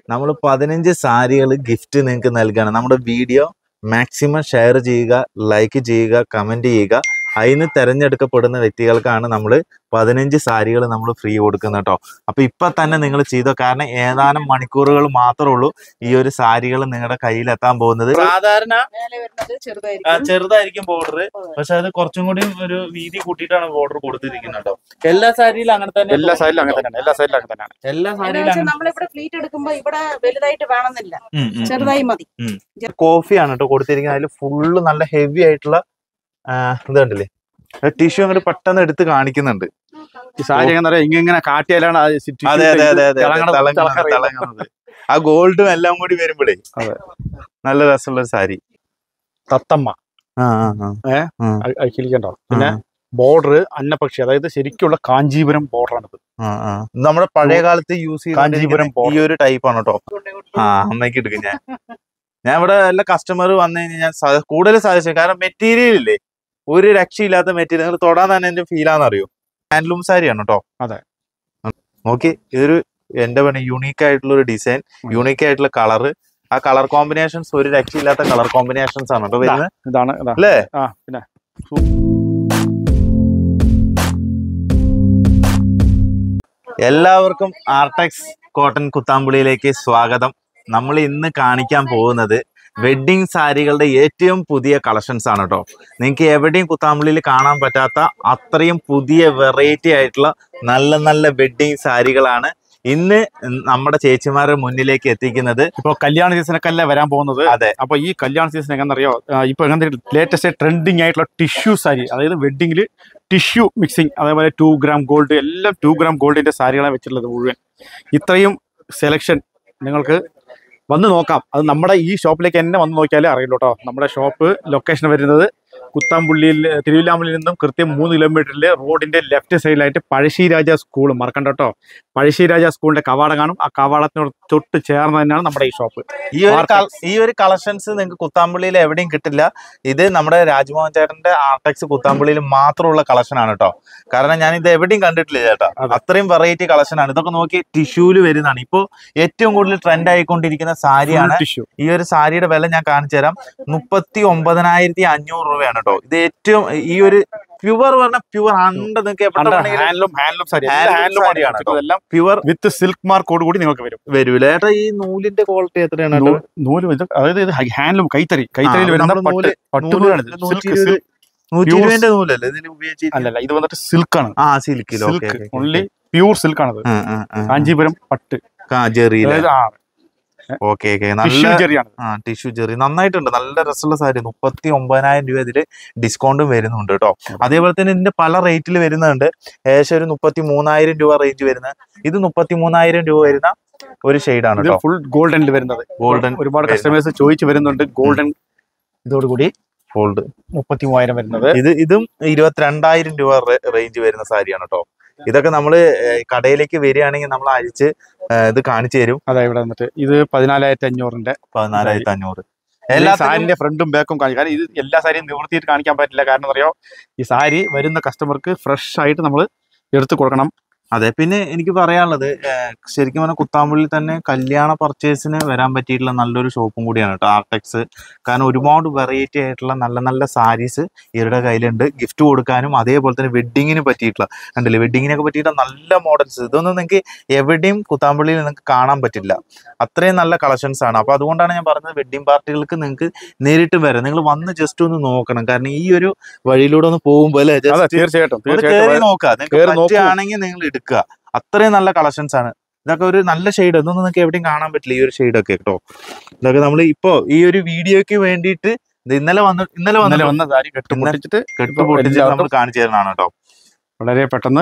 നമ്മൾ പതിനഞ്ച് സാരികൾ ഗിഫ്റ്റ് നിങ്ങൾക്ക് നൽകുകയാണ് നമ്മുടെ വീഡിയോ മാക്സിമം ഷെയർ ചെയ്യുക ലൈക്ക് ചെയ്യുക കമന്റ് ചെയ്യുക അതിന് തെരഞ്ഞെടുക്കപ്പെടുന്ന വ്യക്തികൾക്കാണ് നമ്മൾ പതിനഞ്ച് സാരികൾ നമ്മൾ ഫ്രീ കൊടുക്കുന്നത് കേട്ടോ അപ്പൊ ഇപ്പൊ തന്നെ നിങ്ങൾ ചെയ്തോ കാരണം ഏതാനും മണിക്കൂറുകൾ മാത്രമേ ഉള്ളൂ ഈ ഒരു സാരികൾ നിങ്ങളുടെ കയ്യിലെത്താൻ പോകുന്നത് സാധാരണ മേലെ വരുന്നത് ആ, ചെറുതായിരിക്കും ചെറുതായിരിക്കും ബോർഡർ പക്ഷെ അത് കുറച്ചും കൂടി ഒരു വീതി കൂട്ടിയിട്ടാണ് ബോർഡർ കൊടുത്തിരിക്കുന്നത് കേട്ടോ എല്ലാ സാരിയിലും അങ്ങനെ തന്നെ എല്ലാ സൈഡിലും അങ്ങനെ തന്നെയാണ് എല്ലാ സൈഡിലും അങ്ങനെ തന്നെയാണ് എല്ലാ എന്ന് സാരിയിലും വെച്ചാൽ അങ്ങനെ നമ്മളിവിടെ ഫ്ലീറ്റ് എടുക്കുമ്പോ ഇവിടെ വലുതായിട്ട് വേണമെന്നില്ല ഉം, ഉം, ഉം. ചെറുതായി മതി കോഫിയാണ് കേട്ടോ കൊടുത്തിരിക്കുന്നത് അതിൽ ഫുള്ള് നല്ല ഹെവി ആയിട്ടുള്ള ആ, ഇത് കണ്ടില്ലേ ടിഷ്യൂ അങ്ങോട്ട് പെട്ടെന്ന് എടുത്ത് കാണിക്കുന്നുണ്ട് ഈ സാരി എങ്ങനെ അറിയാം ഇങ്ങനെ കാട്ടിയാലാണ് അത് tissue അതെ അതെ അതെ അതെ തിളങ്ങണത്, തിളങ്ങുന്നത്, തിളക്കറിയുന്നത്. തിളങ്ങുന്നത്. ആ ഗോൾഡും എല്ലാം കൂടി വരുമ്പോഴേ അതെ. നല്ല രസമുള്ള ഒരു സാരി തത്തമ്മ ആ ആ ആ ഏ? ആ, അയക്കിലിക്കണ്ടോ പിന്നെ ബോർഡർ അന്നപക്ഷി അതായത് ശരിക്കുള്ള കാഞ്ചീപുരം ബോർഡറാണിത് ആ, ആ. നമ്മുടെ പഴയ കാലത്ത് യൂസ് കാഞ്ചീപുരം ചെയ്ത ഈ ഒരു ടൈപ്പ് ആണ് കേട്ടോ ആ അമ്മയ്ക്ക് എടുക്കും ഞാൻ ഞാൻ ഇവിടെ എല്ലാ കസ്റ്റമർ വന്നു കഴിഞ്ഞാൽ ഞാൻ സ- കൂടുതൽ സജസ്റ്റ് കാരണം മെറ്റീരിയൽ ഇല്ലേ ഒരു രക്ഷയില്ലാത്ത മെറ്റീരിയൽ നിങ്ങൾ തൊടാൻ തന്നെ എന്റെ ഫീൽ ആണെന്നറിയോ ഹാൻഡ്ലൂം സാരിയാണ് കേട്ടോ അതെ. ഓക്കെ ഇതൊരു എന്റെ പണി യുണീക്ക് ആയിട്ടുള്ള ഒരു ഡിസൈൻ ഉം. യുണീക്ക് ആയിട്ടുള്ള കളറ് ആ കളർ കോമ്പിനേഷൻസ് ഒരു രക്ഷയില്ലാത്ത കളർ കോമ്പിനേഷൻസ് ആണ് കേട്ടോ വരുന്നത് ഇതാണ് ഇതാ അല്ലേ ആ പിന്നെ എല്ലാവർക്കും ആർടെക്സ് കോട്ടൺ കുത്താമ്പുളിയിലേക്ക് സ്വാഗതം നമ്മൾ ഇന്ന് കാണിക്കാൻ പോകുന്നത് വെഡ്ഡിംഗ് സാരികളുടെ ഏറ്റവും പുതിയ കളക്ഷൻസ് ആണ് കേട്ടോ നിങ്ങൾക്ക് എവിടെയും കുത്താമ്പുള്ളിയിൽ കാണാൻ പറ്റാത്ത അത്രയും പുതിയ വെറൈറ്റി ആയിട്ടുള്ള നല്ല നല്ല വെഡ്ഡിംഗ് സാരികളാണ് ഇന്ന് നമ്മുടെ ചേച്ചിമാരുടെ മുന്നിലേക്ക് എത്തിക്കുന്നത് ഇപ്പൊ കല്യാണ സീസണൊക്കെ അല്ലേ വരാൻ പോകുന്നത് അതെ അപ്പൊ ഈ കല്യാണ സീസൺ എങ്ങനെന്നറിയോ ആ, ഇപ്പൊ എങ്ങനെ ലേറ്റസ്റ്റ് ട്രെൻഡിങ് ആയിട്ടുള്ള ടിഷ്യൂ സാരി അതായത് വെഡിങ്ങിൽ ടിഷ്യൂ മിക്സിങ് അതേപോലെ ടു ഗ്രാം ഗോൾഡ് എല്ലാം ടു ഗ്രാം ഗോൾഡിന്റെ സാരികളാണ് വെച്ചിട്ടുള്ളത് മുഴുവൻ ഇത്രയും സെലക്ഷൻ നിങ്ങൾക്ക് വന്ന് നോക്കാം അത് നമ്മുടെ ഈ ഷോപ്പിലേക്ക് തന്നെ വന്ന് നോക്കിയാലേ അറിയുള്ളൂ കേട്ടോ നമ്മുടെ ഷോപ്പ് ലൊക്കേഷൻ വരുന്നത് കുത്താമ്പുള്ളിയിൽ തിരുവില്ലാമലയിൽ നിന്നും കൃത്യം മൂന്ന് കിലോമീറ്ററിൽ റോഡിന്റെ ലെഫ്റ്റ് സൈഡിലായിട്ട് പഴശ്ശിരാജ സ്കൂൾ മറക്കണ്ട കേട്ടോ പഴശ്ശിരാജ സ്കൂളിന്റെ കവാടം കാണും ആ കവാടത്തിനോട് തൊട്ട് ചേർന്ന് തന്നെയാണ് നമ്മുടെ ഈ ഷോപ്പ് ഈ ഒരു കൾ- Artex. ഈ ഒരു കളക്ഷൻസ് നിങ്ങൾക്ക് കുത്താമ്പള്ളിയിൽ എവിടെയും കിട്ടില്ല ഇത് നമ്മുടെ രാജ്മോഹൻ ചേട്ടന്റെ ആർടെക്സ് കുത്താമ്പള്ളിയിൽ മാത്രമുള്ള കളക്ഷൻ ആണ് കേട്ടോ കാരണം ഞാൻ ഇത് എവിടെയും കണ്ടിട്ടില്ല ചേട്ടാ അതെ. അത്രയും വെറൈറ്റി കളക്ഷൻ ആണ് ഇതൊക്കെ നോക്കി ടിഷ്യൂല് വരുന്നതാണ് ഇപ്പോ ഏറ്റവും കൂടുതൽ ട്രെൻഡ് ആയിക്കൊണ്ടിരിക്കുന്ന സാരിയാണ് ടിഷ്യൂ ഈ ഒരു സാരിയുടെ വില ഞാൻ കാണിച്ചു തരാം മുപ്പത്തി ഒമ്പതിനായിരത്തി അഞ്ഞൂറ് രൂപയാണ് കേട്ടോ ഇത് ഏറ്റവും ഈ ഒരു പ്യുവർ പറഞ്ഞ പ്യുവർ ഹൺഡ്രഡ് നിങ്ങൾക്ക് എവിടെ വേണമെങ്കിലും handloom handloom sari Handloom handloom സാരിയാണ് കേട്ടോ. എല്ലാം പ്യുവർ വിത്ത് സിൽക്ക് മാർക്കോട് കൂടി നിങ്ങൾക്ക് വരും വരൂല ഏട്ടാ ഈ നൂലിന്റെ ക്വാളിറ്റി എത്രയാണ് കേട്ടോ? നൂ- നൂല് ഇത് അതായത് ഇത് ഹാൻഡ്ലൂം കൈത്തറി കൈത്തറിയിൽ ആ, വരുന്ന നമ്മള് നൂല്- പട്ട് നൂല് പട്ടുനൂലാണ് ഇത്. നൂറ്റി സിൽക്ക് ഇരുപത് സിൽക്ക് നൂറ്റി Pure- ഇരുപതിന്റെ നൂലല്ലേ ഇതിൽ ഉപയോഗിച്ച് അല്ലല്ല ഇത് വന്നിട്ട് സിൽക്കാണ് ആ സിൽക്കിലോ സിൽക്ക് ഓൺലി പ്യൂർ സിൽക്കാണത് കാഞ്ചീപുരം പട്ട് ജെറിയിലെ അതായത് ആ ഓക്കെ ഓക്കെ നല്ല ടിഷ്യൂ ചെറിയാണ് ആ ടിഷ്യൂ ജെറി നന്നായിട്ടുണ്ട് നല്ല രസമുള്ള സാരി മുപ്പത്തി ഒമ്പതിനായിരം രൂപ ഇതില് ഡിസ്കൗണ്ടും വരുന്നുണ്ട് കേട്ടോ അതേപോലെ തന്നെ ഇതിന്റെ പല റേറ്റിൽ വരുന്നുണ്ട് ഏകദേശം ഒരു മുപ്പത്തി മൂന്നായിരം രൂപ റേഞ്ച് വരുന്ന ഇത് മുപ്പത്തി മൂന്നായിരം രൂപ വരുന്ന ഒരു ഷെയ്ഡാണ് ഇത് കേട്ടോ ഫുൾ ഗോൾഡനിൽ വരുന്നത് Golden ഒരുപാട് വരുന്നത്. കസ്റ്റമേഴ്സ് ചോദിച്ചു വരുന്നുണ്ട് ഗോൾഡൻ ഇതോടുകൂടി ഗോൾഡ് മുപ്പത്തി മൂവായിരം വരുന്നത് ഇത് ഇതും ഇരുപത്തിരണ്ടായിരം രൂപ റേഞ്ച് വരുന്ന സാരിയാണ് കേട്ടോ ഇതൊക്കെ നമ്മള് ഏഹ്, കടയിലേക്ക് വരികയാണെങ്കിൽ നമ്മൾ അഴിച്ച് ഏഹ്, ഇത് കാണിച്ചു തരും അതാ ഇവിടെ വന്നിട്ട് ഇത് പതിനാലായിരത്തി അഞ്ഞൂറിന്റെ പതിനാലായിരത്തി അഞ്ഞൂറ് എല്ലാ എല്ലാത്തിനും സാരിന്റെ ഫ്രണ്ടും ബാക്കും കാണിക്കും കാരണം ഇത് എല്ലാ സാരിയും നിവൃത്തിയിട്ട് കാണിക്കാൻ പറ്റില്ല കാരണം അറിയോ ഈ സാരി വരുന്ന കസ്റ്റമർക്ക് ഫ്രഷ് ആയിട്ട് നമ്മൾ എടുത്തു കൊടുക്കണം അതെ പിന്നെ എനിക്ക് പറയാനുള്ളത് ഏഹ്, ശരിക്കും പറഞ്ഞാൽ കുത്താമ്പുള്ളിൽ തന്നെ കല്യാണ പർച്ചേസിന് വരാൻ പറ്റിയിട്ടുള്ള നല്ലൊരു ഷോപ്പും കൂടിയാണ് കേട്ടോ ആർടെക്സ് കാരണം ഒരുപാട് വെറൈറ്റി ആയിട്ടുള്ള നല്ല നല്ല സാരീസ് ഇവരുടെ കയ്യിലുണ്ട് ഗിഫ്റ്റ് കൊടുക്കാനും അതേപോലെ തന്നെ വെഡ്ഡിങ്ങിന് പറ്റിയിട്ടുള്ള കണ്ടില്ലേ വെഡ്ഡിങ്ങിനൊക്കെ പറ്റിയിട്ടുള്ള നല്ല മോഡൽസ് ഇതൊന്നും നിങ്ങൾക്ക് എവിടെയും കുത്താമ്പുള്ളിയിൽ നിങ്ങൾക്ക് കാണാൻ പറ്റില്ല അത്രയും നല്ല കളക്ഷൻസ് ആണ് അപ്പൊ അതുകൊണ്ടാണ് ഞാൻ പറഞ്ഞത് വെഡ്ഡിംഗ് പാർട്ടികൾക്ക് നിങ്ങൾക്ക് നേരിട്ട് വരാം നിങ്ങൾ വന്ന് ജസ്റ്റ് ഒന്ന് നോക്കണം കാരണം ഈ ഒരു വഴിയിലൂടെ ഒന്ന് പോകുമ്പോൾ അല്ലേ അതെ ജസ്റ്റ് തീർച്ചയായിട്ടും ഒന്ന് തീർച്ചയായിട്ടും കേറി നോക്കുക നിങ്ങൾക്ക് കേറി നോക്കൂ. പറ്റുകയാണെങ്കിൽ നിങ്ങൾ എടുക്കുക അത്രയും നല്ല കളക്ഷൻസ് ആണ് ഇതൊക്കെ ഒരു നല്ല ഷെയ്ഡ് ഇതൊന്നും നിങ്ങൾക്ക് എവിടെയും കാണാൻ പറ്റില്ല ഈ ഒരു ഷെയ്ഡ് ഒക്കെ കേട്ടോ ഇതൊക്കെ നമ്മൾ ഇപ്പോ ഈ ഒരു വീഡിയോക്ക് വേണ്ടിയിട്ട് ഇത് ഇന്നലെ വന്ന് ഇന്നലെ ഇന്നലെ വന്ന് വന്ന സാരി കെട്ട് ഇന്നലെ- പൊട്ടിച്ചിട്ട് കെട്ട് ഇപ്പൊ പൊട്ടിച്ച് നമ്മൾ എല്ലാവർക്കും കാണിച്ചു തരുന്നതാണ് കേട്ടോ വളരെ പെട്ടെന്ന്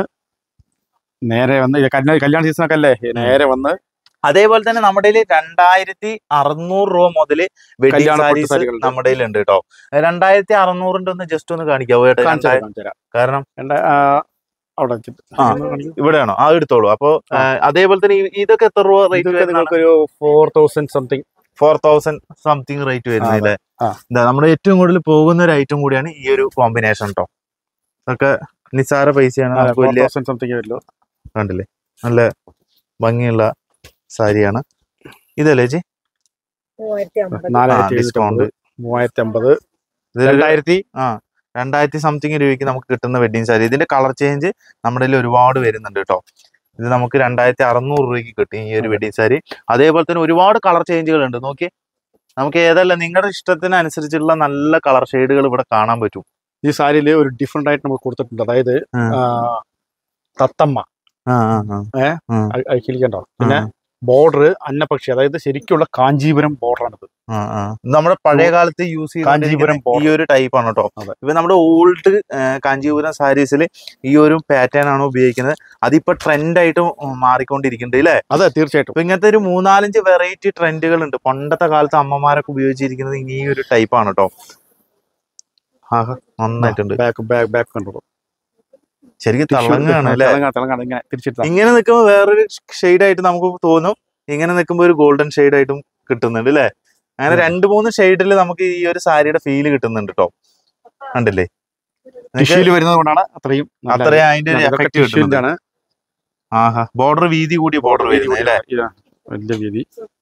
നേരെ വന്ന് ഇത് കല്യാണ കല്യാണ സീസണൊക്കെ അല്ലേ നേരെ വന്ന് അതേപോലെ തന്നെ നമ്മുടെ കയ്യില് രണ്ടായിരത്തി അറുന്നൂറ് രൂപ മുതൽ വെഡിങ് കല്യാണ പട്ട് സാരീസ് സാരികളുണ്ട്. നമ്മുടെ കയ്യിലുണ്ട് കേട്ടോ രണ്ടായിരത്തി അറുന്നൂറിന്റെ ഒന്ന് ജസ്റ്റ് ഒന്ന് കാണിക്കാവോ ഏട്ടാ? കാണിച്ചു രണ്ടായിരം- തരാം, കാണിച്ചു തരാം. കാരണം രണ്ട- ആ, അവിടെ വെച്ചിട്ട്. ആ. ഒന്ന് കാണിക്കൂ. ഇവിടെയാണോ ആ എടുത്തോളൂ അപ്പൊ ആ. അതേപോലെ തന്നെ ഈ- ഇതൊക്കെ എത്ര രൂപ ഇതൊക്കെ റേറ്റ് നിങ്ങൾക്കൊരു four thousand something four thousand something rate വരുന്നത് അതെ. അല്ലേ ആ. ഇതാ നമ്മുടെ ഏറ്റവും കൂടുതൽ പോകുന്ന ഒരു ഐറ്റം കൂടിയാണ് ഈ ഒരു കോമ്പിനേഷൻ കേട്ടോ ഇതൊക്കെ നിസ്സാര പൈസയാണ് നമുക്ക് ഫോർ വലിയ തൗസൻഡ് സംതിങ് വരുള്ളൂ കണ്ടില്ലേ നല്ല ഭംഗിയുള്ള സാരിയാണ് ഇതല്ലേ ചേച്ചി മൂവായിരത്തി അമ്പത് നാലായിരത്തി ഡിസ്കൗണ്ട് ഡിസ്കൗണ്ട് മൂവായിരത്തി അമ്പത് ഇത് രണ്ടായിരത്തി രണ്ടായിരത്തി സംതിങ് രൂപയ്ക്ക് നമുക്ക് കിട്ടുന്ന വെഡിങ് സാരി ഇതിന്റെ കളർ ചേഞ്ച് നമ്മുടെ കയ്യിൽ ഒരുപാട് വരുന്നുണ്ട് കേട്ടോ ഇത് നമുക്ക് രണ്ടായിരത്തി അറുന്നൂറ് രൂപയ്ക്ക് കിട്ടും ഈ ഒരു വെഡിങ് സാരി അതേപോലെ തന്നെ ഒരുപാട് കളർ ചേഞ്ചുകൾ ഉണ്ട് നോക്കി നമുക്ക് ഏതല്ല നിങ്ങളുടെ ഇഷ്ടത്തിനനുസരിച്ചുള്ള നല്ല കളർ ഷെയ്ഡുകൾ ഇവിടെ കാണാൻ പറ്റും ഈ സാരിയിൽ ഒരു ഡിഫറെന്റ് ആയിട്ട് നമുക്ക് കൊടുത്തിട്ടുണ്ട് അതായത് ഉം. ആ, തത്തമ്മ ആ, ആ, ആ. അ- അയക്കിലിക്കണ്ടോ പിന്നെ ബോർഡർ അന്നപക്ഷി അതായത് ശരിക്കുള്ള കാഞ്ചീപുരം ബോർഡറാണിത് ആ, ആ. ഇത് നമ്മുടെ പഴയ കാലത്ത് യൂസ് കാഞ്ചീപുരം ചെയ്ത ഈ ഒരു ടൈപ്പ് ആണ് കേട്ടോ അതെ. ഇപ്പൊ നമ്മുടെ ഓൾഡ് കാഞ്ചീപുരം സാരീസിൽ ഈ ഒരു പാറ്റേൺ ആണ് ഉപയോഗിക്കുന്നത് അതിപ്പോ ട്രെൻഡ് ആയിട്ട് മാറിക്കൊണ്ടിരിക്കുന്നുണ്ട് അല്ലേ അതെ തീർച്ചയായിട്ടും ഇപ്പൊ ഇങ്ങനത്തെ ഒരു മൂന്നാലഞ്ച് വെറൈറ്റി ട്രെൻഡുകൾ ഉണ്ട് പണ്ടത്തെ കാലത്ത് അമ്മമാരൊക്കെ ഉപയോഗിച്ചിരിക്കുന്നത് ഈ ഒരു ടൈപ്പ് ആണ് കേട്ടോ ആഹാ നന്നായിട്ടുണ്ട് ബാക്ക് ബാക്ക് ബാക്ക് കണ്ടോ ശരിക്കും തിളങ്ങാണ് അല്ലേ തിളങ്ങാ തിളങ്ങാണ് ഇങ്ങനെ തിരിച്ചിട്ട് ഇങ്ങനെ നിൽക്കുമ്പോൾ വേറൊരു ഷെയ്ഡ് ആയിട്ട് നമുക്ക് തോന്നും ഇങ്ങനെ നിൽക്കുമ്പോൾ ഒരു ഗോൾഡൻ ഷെയ്ഡ് ആയിട്ടും കിട്ടുന്നുണ്ട് അല്ലേ അങ്ങനെ ഉം. രണ്ട് മൂന്ന് ഷെയ്ഡിൽ നമുക്ക് ഈ ഒരു സാരിയുടെ ഫീല് കിട്ടുന്നുണ്ട് കേട്ടോ കണ്ടില്ലേ നിനക്ക് ടിഷ്യൂല് വരുന്നത് കൊണ്ടാണ് അത്രയും നല്ല- അത്രയും അതിന്റെ ഒരു ഇതൊക്കെ എഫക്ട് tissue കിട്ടുന്നുണ്ട് ന്റെ ആണ്. ആഹാ ബോർഡർ വീതി കൂടിയ ബോർഡർ വരുന്നത് അല്ലേ ഇതാ, വലിയ വീതി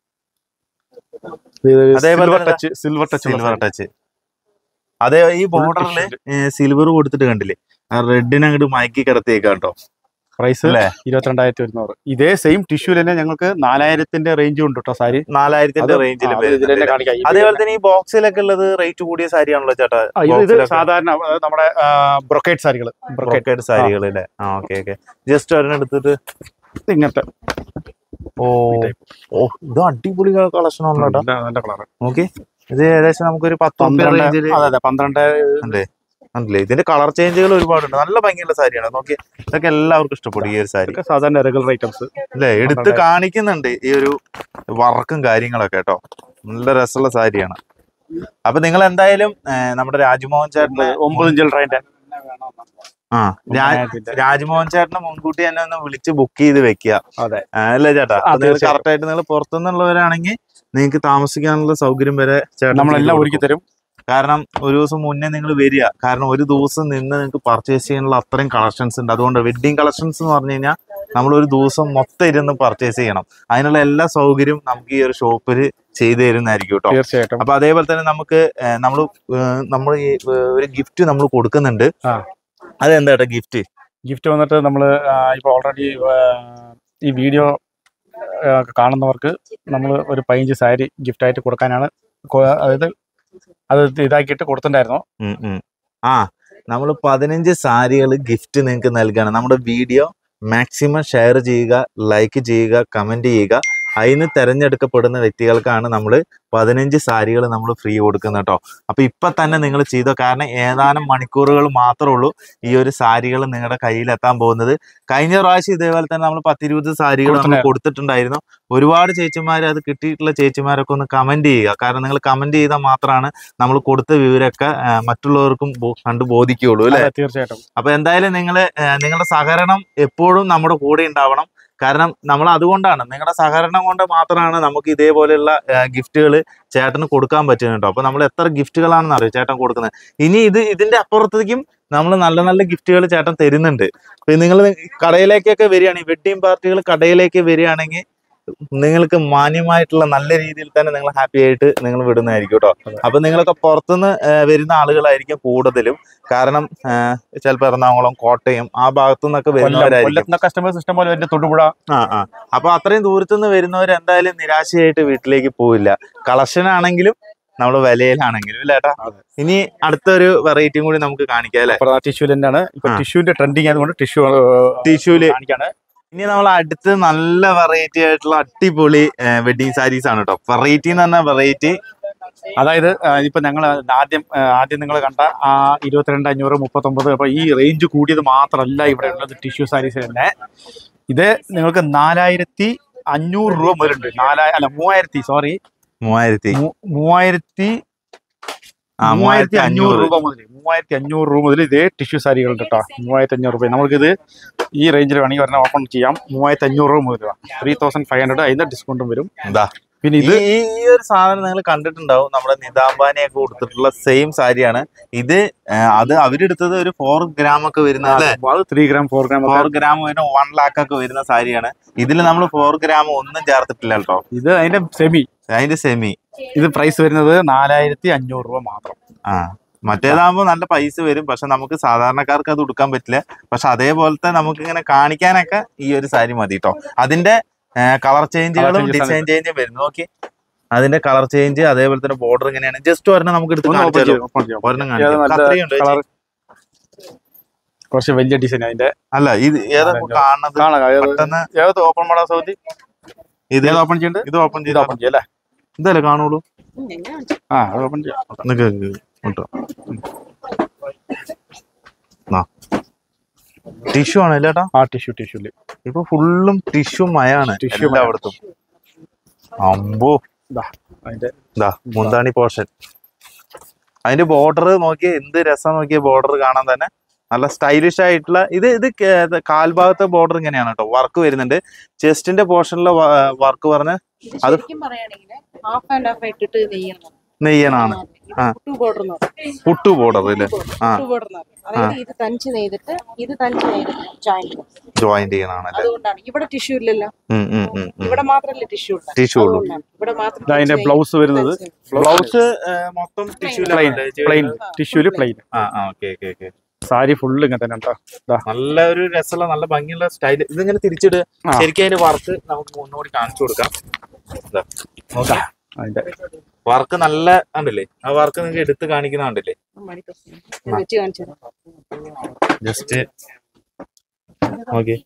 അതേപോലെ സിൽവർ തന്നെ touch silver touch silver touch അതെ ഈ ബോർഡറിൽ സിൽവർ കൊടുത്തിട്ട് കണ്ടില്ലേ റെഡിനെ അങ്ങോട്ട് മയക്കി കിടത്തിയേക്കാം കേട്ടോ പ്രൈസ് അല്ലേ? ഇരുപത്തിരണ്ടായിരത്തി ഒരുന്നൂറ് ഇതേ സെയിം ടിഷ്യൂ തന്നെ ഞങ്ങൾക്ക് നാലായിരത്തിന്റെ റേഞ്ച് ഉണ്ട് കേട്ടോ സാരി നാലായിരത്തിന്റെ അത് റേഞ്ചിൽ ആ, അത് ഇതിൽ തന്നെ കാണിക്കാം. ഇത് അതേപോലെ തന്നെ ഈ ബോക്സിലൊക്കെ ഉള്ളത് റേറ്റ് കൂടിയ സാരിയാണല്ലോ ചേട്ടാ ആ, ഇത് ഇത് ബോക്സിലൊക്കെ. സാധാരണ അതായത് നമ്മുടെ ബ്രൊക്കേറ്റ് സാരികൾ ബ്രൊക്കേറ്റ് ബ്രോക്കേഡ് സാരികൾ അല്ലേ ആ ഓക്കെ ഓക്കെ ജസ്റ്റ് ഒരെണ്ണം എടുത്തിട്ട് ഇങ്ങനത്തെ ഓ ഓ ഇത് അടിപൊളി കളക്ഷൻ ആണല്ലോ കേട്ടോ നല്ല- നല്ല കളർ ഓക്കെ ഇത് ഏകദേശം നമുക്കൊരു പത്ത് പന്ത്രണ്ട് റേഞ്ചിൽ അതെ അതെ പന്ത്രണ്ട് ഉണ്ടല്ലേ ഇതിന്റെ കളർ ചേഞ്ചുകൾ ഒരുപാടുണ്ട് നല്ല ഭംഗിയുള്ള സാരിയാണ് നോക്കി ഇതൊക്കെ എല്ലാവർക്കും ഇഷ്ടപ്പെടും ഈ ഒരു സാരി ഇതൊക്കെ സാധാരണ റെഗുലർ ഐറ്റംസ് അല്ലേ എടുത്ത് പന്ത്രണ്ട്. കാണിക്കുന്നുണ്ട് ഈ ഒരു വർക്കും കാര്യങ്ങളൊക്കെ കേട്ടോ നല്ല രസമുള്ള സാരിയാണ് അപ്പൊ നിങ്ങൾ എന്തായാലും ഏർ, നമ്മുടെ രാജ്മോഹൻ ചേട്ടന് ഒമ്പത് ഇഞ്ച് ട്രെയിൻ്റെ ആ രാജ് രാജ്മോഹൻ ചേട്ടനെ മുൻകൂട്ടി തന്നെ ഒന്ന് വിളിച്ച് ബുക്ക് ചെയ്ത് വെക്കുക അതെ ആ, അല്ലേ ചേട്ടാ ആ, നിങ്ങൾ തീർച്ചയായിട്ടും. കറക്റ്റ് ആയിട്ട് നിങ്ങൾ പുറത്തുനിന്നുള്ളവരാണെങ്കിൽ നിങ്ങൾക്ക് താമസിക്കാനുള്ള സൗകര്യം വരെ ചേട്ടൻ നമ്മളെല്ലാം ചെയ്ത് ഒരുക്കി കൊടുക്കും. തരും കാരണം ഒരു ദിവസം മുന്നേ നിങ്ങൾ വരിക കാരണം ഒരു ദിവസം നിന്ന് നിങ്ങൾക്ക് പർച്ചേസ് ചെയ്യാനുള്ള അത്രയും കളക്ഷൻസ് ഉണ്ട് അതുകൊണ്ട് വെഡ്ഡിങ് കളക്ഷൻസ് എന്ന് പറഞ്ഞു കഴിഞ്ഞാൽ നമ്മൾ ഒരു ദിവസം മൊത്തം ഇരുന്ന് പർച്ചേസ് ചെയ്യണം അതിനുള്ള എല്ലാ സൗകര്യവും നമുക്ക് ഈ ഒരു ഷോപ്പിൽ ചെയ്തു തരുന്നതായിരിക്കും കേട്ടോ തീർച്ചയായിട്ടും അപ്പൊ അതേപോലെ തന്നെ നമുക്ക് നമ്മൾ നമ്മൾ ഈ ഏർ, ഒരു ഗിഫ്റ്റ് നമ്മൾ കൊടുക്കുന്നുണ്ട് ആ. അതെന്താ ചേട്ടാ ഗിഫ്റ്റ് ഗിഫ്റ്റ് വന്നിട്ട് നമ്മൾ ഇപ്പോൾ ഓൾറെഡി ഈ വീഡിയോ കാണുന്നവർക്ക് നമ്മൾ ഒരു പതിനഞ്ച് സാരി ഗിഫ്റ്റ് ആയിട്ട് കൊടുക്കാനാണ് കൊ- അതായത് അത് ഇതാക്കിയിട്ട് കൊടുത്തിട്ടുണ്ടായിരുന്നു ഉം ഉം. ആ നമ്മൾ പതിനഞ്ച് സാരികൾ ഗിഫ്റ്റ് നിങ്ങൾക്ക് നൽകുകയാണ് നമ്മുടെ വീഡിയോ മാക്സിമം ഷെയർ ചെയ്യുക ലൈക്ക് ചെയ്യുക കമന്റ് ചെയ്യുക അതിന് തിരഞ്ഞെടുക്കപ്പെടുന്ന വ്യക്തികൾക്കാണ് നമ്മൾ പതിനഞ്ച് സാരികൾ നമ്മൾ ഫ്രീ കൊടുക്കുന്നത് കേട്ടോ അപ്പൊ ഇപ്പൊ തന്നെ നിങ്ങൾ ചെയ്തോ കാരണം ഏതാനും മണിക്കൂറുകൾ മാത്രമേ ഉള്ളൂ ഈ ഒരു സാരികൾ നിങ്ങളുടെ കയ്യിൽ എത്താൻ പോകുന്നത് കഴിഞ്ഞ പ്രാവശ്യം ഇതേപോലെ തന്നെ നമ്മൾ പത്തിരുപത് സാരികൾ നമ്മൾ കൊടുത്തിട്ടുണ്ടായിരുന്നു ഒരുപാട് ചേച്ചിമാർ അത് കിട്ടിയിട്ടുള്ള ചേച്ചിമാരൊക്കെ ഒന്ന് കമന്റ് ചെയ്യുക കാരണം നിങ്ങൾ കമന്റ് ചെയ്താൽ മാത്രമാണ് നമ്മൾ കൊടുത്ത വിവരമൊക്കെ ആ, മറ്റുള്ളവർക്കും ബോ- കണ്ടു ബോധിക്കുകയുള്ളൂ അല്ലെ അതെ, തീർച്ചയായിട്ടും അപ്പൊ എന്തായാലും നിങ്ങൾ നിങ്ങളുടെ സഹകരണം എപ്പോഴും നമ്മുടെ കൂടെ ഉണ്ടാവണം കാരണം നമ്മൾ അതുകൊണ്ടാണ് നിങ്ങളുടെ സഹകരണം കൊണ്ട് മാത്രമാണ് നമുക്ക് ഇതേപോലെയുള്ള ഗിഫ്റ്റുകൾ ചേട്ടന് കൊടുക്കാൻ പറ്റുന്നത് കേട്ടോ അപ്പൊ നമ്മൾ എത്ര ഗിഫ്റ്റുകളാണെന്ന് അറിയോ ചേട്ടൻ കൊടുക്കുന്നത് ഇനി ഇത് ഇതിന്റെ അപ്പുറത്തേക്കും നമ്മൾ നല്ല നല്ല ഗിഫ്റ്റുകൾ ചേട്ടൻ തരുന്നുണ്ട് ഇപ്പൊ നിങ്ങൾ കടയിലേക്കൊക്കെ വരികയാണെങ്കിൽ വെഡ്ഡിങ് പാർട്ടികൾ കടയിലേക്ക് വരികയാണെങ്കിൽ നിങ്ങൾക്ക് മാന്യമായിട്ടുള്ള നല്ല രീതിയിൽ തന്നെ നിങ്ങൾ ഹാപ്പി ആയിട്ട് നിങ്ങൾ വിടുന്നതായിരിക്കും കേട്ടോ അപ്പൊ നിങ്ങളൊക്കെ പുറത്തുനിന്ന് ആ, വരുന്ന ആളുകളായിരിക്കും കൂടുതലും കാരണം ചിലപ്പോൾ എറണാകുളം കോട്ടയം ആ ഭാഗത്തു നിന്നൊക്കെ കൊല്ലം വരുന്നവരായിരിക്കും കൊല്ലത്തുനിന്ന് കസ്റ്റമേഴ്സ് ഇഷ്ടം പോലെ വരുന്ന തൊടുപുഴ ആ ആ അപ്പൊ അത്രയും ദൂരത്തുനിന്ന് വരുന്നവർ എന്തായാലും നിരാശയായിട്ട് വീട്ടിലേക്ക് പോവില്ല കളക്ഷൻ ആണെങ്കിലും നമ്മുടെ വിലയിലാണെങ്കിലും ഇല്ല ഏട്ടാ അതെ. ഇനി അടുത്തൊരു വെറൈറ്റിയും കൂടി നമുക്ക് കാണിക്കാം അല്ലെ ടിഷ്യൂ തന്നെയാണ് ഇപ്പൊ ആ. ടിഷ്യൂന്റെ ട്രെൻഡിങ് ആയതുകൊണ്ട് ടിഷ്യൂ ടിഷ്യൂല് കാണിക്കാണ് ഇനി നമ്മൾ അടുത്ത് നല്ല വെറൈറ്റി ആയിട്ടുള്ള അടിപൊളി വെഡിങ് സാരീസ് ആണ് കേട്ടോ വെറൈറ്റി എന്ന് പറഞ്ഞാൽ വെറൈറ്റി അതായത് ആ, ഇപ്പൊ ഞങ്ങൾ ആദ്യം ആ, ആദ്യം നിങ്ങൾ കണ്ട ആ ഇരുപത്തിരണ്ട് അഞ്ഞൂറ് മുപ്പത്തൊമ്പത് അപ്പൊ ഈ റേഞ്ച് കൂടിയത് മാത്രമല്ല ഇവിടെ ഉള്ളത് ടിഷ്യൂ സാരീസ് തന്നെ ഇത് നിങ്ങൾക്ക് നാലായിരത്തി അഞ്ഞൂറ് രൂപ മുതലുണ്ട് നാലായ അല്ല മൂവായിരത്തി സോറി മൂവായിരത്തി മൂവായിരത്തി ആ മൂവായിരത്തി അഞ്ഞൂറ് അഞ്ഞൂറ് രൂപ മുതൽ മൂവായിരത്തി അഞ്ഞൂറ് രൂപ മുതൽ ഇതേ ടിഷ്യൂ സാരികൾ കേട്ടോ മൂവായിരത്തി അഞ്ഞൂറ് രൂപ നമുക്കിത് ഈ റേഞ്ചിൽ വേണമെങ്കിൽ ഒരെണ്ണം ഓപ്പൺ ചെയ്യാം മൂവായിരത്തി അഞ്ഞൂറ് രൂപ മുതൽ ത്രീ തൗസൻഡ് ഫൈവ് ഹൺഡ്രഡ് അതിന്റെ ഡിസ്കൗണ്ടും വരും എന്താ പിന്നെ ഈ ഇത് ഈ- ഈ ഒരു സാധനം നിങ്ങൾ കണ്ടിട്ടുണ്ടാവും നമ്മുടെ നിതാംബാനിയൊക്കെ കൊടുത്തിട്ടുള്ള സെയിം സാരിയാണ് ഇത് ആ, അത് അവരെടുത്തത് ഒരു ഫോർ ഗ്രാം ഒക്കെ വരുന്ന അല്ലേ അത് three gram four gram four gram വരുന്ന വൺ ലാക്ക് ഒക്കെ വരുന്ന സാരിയാണ് ഇതിൽ നമ്മൾ ഫോർ ഗ്രാം ഒന്നും ചേർത്തിട്ടില്ല കേട്ടോ ഇത് അതിന്റെ സെമി അതിന്റെ സെമി ഇത് പ്രൈസ് വരുന്നത് നാലായിരത്തി അഞ്ഞൂറ് രൂപ മാത്രം ആ മറ്റേതാകുമ്പോൾ നല്ല പൈസ വരും പക്ഷെ നമുക്ക് സാധാരണക്കാർക്ക് അത് ഉടുക്കാൻ പറ്റില്ല പക്ഷെ അതേപോലത്തെ നമുക്ക് ഇങ്ങനെ കാണിക്കാനൊക്കെ ഈ ഒരു സാരി മതി കേട്ടോ അതിന്റെ കളർ ചേഞ്ചുകളും changes ആണ് ഡിസൈൻ ചേഞ്ചും വരും നോക്കി അതിന്റെ കളർ ചേഞ്ച് അതേപോലെ തന്നെ ബോർഡർ ഇങ്ങനെയാണ് ജസ്റ്റ് ഒരെണ്ണം നമുക്ക് എടുത്ത് ഒന്ന് open കാണിച്ചാലോ ചെയ്ത് open ചെയ്യാം. ഒരെണ്ണം ഇത് കാണിക്കാം നല്ല കത്രിക ഉണ്ടോ colour. ചേച്ചി? കുറച്ച് വലിയ ഡിസൈൻ അതിന്റെ അല്ല ഇത് ഏതാ അതെ, കാണുന്നത് കാണാം ഏത് പെട്ടെന്ന് ഏത് ഓപ്പൺ മോഡൽ സൗദി ഇത് ഏത് ഓപ്പൺ ചെയ്യേണ്ടത് ഇത് ഓപ്പൺ ഇത് ചെയ്ത് ഓപ്പൺ ചെയ്യല്ലേ ഇതല്ലേ കാണുള്ളൂ ആ അത് ഓപ്പൺ ചെയ്യാം നിക്ക് നിക്ക് കേട്ടോ ടിഷ്യൂ ആണ് അല്ലേട്ടാ ആ ടിഷ്യൂ ടിഷ്യൂല് ഇപ്പൊ ഫുള്ളും ടിഷ്യൂ മയാണ് Tissue മയം. എല്ലായിടത്തും അമ്പോ അതിന്റെ ഇതാ മുന്താണി പോർഷൻ അതിന്റെ ബോർഡർ നോക്കിയ എന്ത് രസം നോക്കിയ ബോർഡർ കാണാൻ തന്നെ നല്ല സ്റ്റൈലിഷ് ആയിട്ടുള്ള ഇത് ഇത് കേ- കാൽഭാഗത്തെ ബോർഡർ ഇങ്ങനെയാണ് കേട്ടോ വർക്ക് വരുന്നുണ്ട് ചെസ്റ്റിന്റെ പോർഷനിലെ വർക്ക് പറഞ്ഞ് അത് ശരിക്കും പറയുകയാണെങ്കിൽ ഹാഫ് ആൻഡ് ഹാഫ് ഇട്ടിട്ട് നെയ്യണം നെയ്യനാണ് ആ. പുട്ടു ബോർഡർ എന്ന് പറയും പുട്ടു ബോർഡർ ഇല്ലേ ആ. പുട്ടു ബോർഡർ എന്ന് പറയും അതായത് ഇത് തഞ്ച് നെയ്തിട്ട് ഇത് തഞ്ച് നെയ്തിട്ട് ജോയിന്റ് ജോയിന്റ് ചെയ്യണാണല്ലേ അതുകൊണ്ടാണ് ഇവിടെ ടിഷ്യൂ ഇല്ലല്ലോ ഉം ഉം ഉം ഉം ഇവിടെ മാത്രമല്ലേ ടിഷ്യൂ ഉള്ളത് ടിഷ്യൂ ഉള്ളൂ അതുകൊണ്ടാണ്. ഇവിടെ മാത്രം ഇത് അതിന്റെ തഞ്ച് ബ്ലൗസ് വരുന്നത് നെയ്തിട്ട് ബ്ലൗസ് മൊത്തം പ്ലെയിൻ പ്ലെയിൻ ടിഷ്യൂല് പ്ലെയിൻ ആ ആ okay okay okay sari full ഇങ്ങനെ തന്നെ ഉണ്ടോ ദാ. നല്ല ഒരു രസമുള്ള നല്ല ഭംഗിയുള്ള സ്റ്റൈൽ ഇതിങ്ങനെ തിരിച്ചിട്ട് ആ. ശരിക്കും അതിന്റെ വർക്ക് നമുക്ക് ഒന്നുകൂടി കാണിച്ചു കൊടുക്കാം ഇതാ. നോക്ക്. അതിന്റെ വർക്ക് നല്ല കണ്ടില്ലേ ആ വർക്ക് നിങ്ങൾക്ക് എടുത്ത് കാണിക്കുന്ന കണ്ടില്ലേ മണി പ്രശ്നം. ഇത് വെച്ച് കാണിച്ചു തരാം. ജസ്റ്റ് ഓക്കെ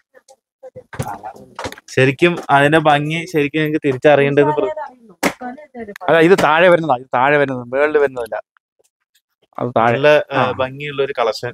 ശരിക്കും അതിന്റെ ഭംഗി ശരിക്കും നിങ്ങൾക്ക് തിരിച്ചറിയേണ്ടത് പ്ര- അല്ല ഇത് താഴെ വരുന്നതാ ഇത് താഴെ വരുന്നത് മേളിൽ വരുന്നതല്ല അത് താഴെ നല്ല ആ, ആ. ഭംഗിയുള്ള ഒരു കളക്ഷൻ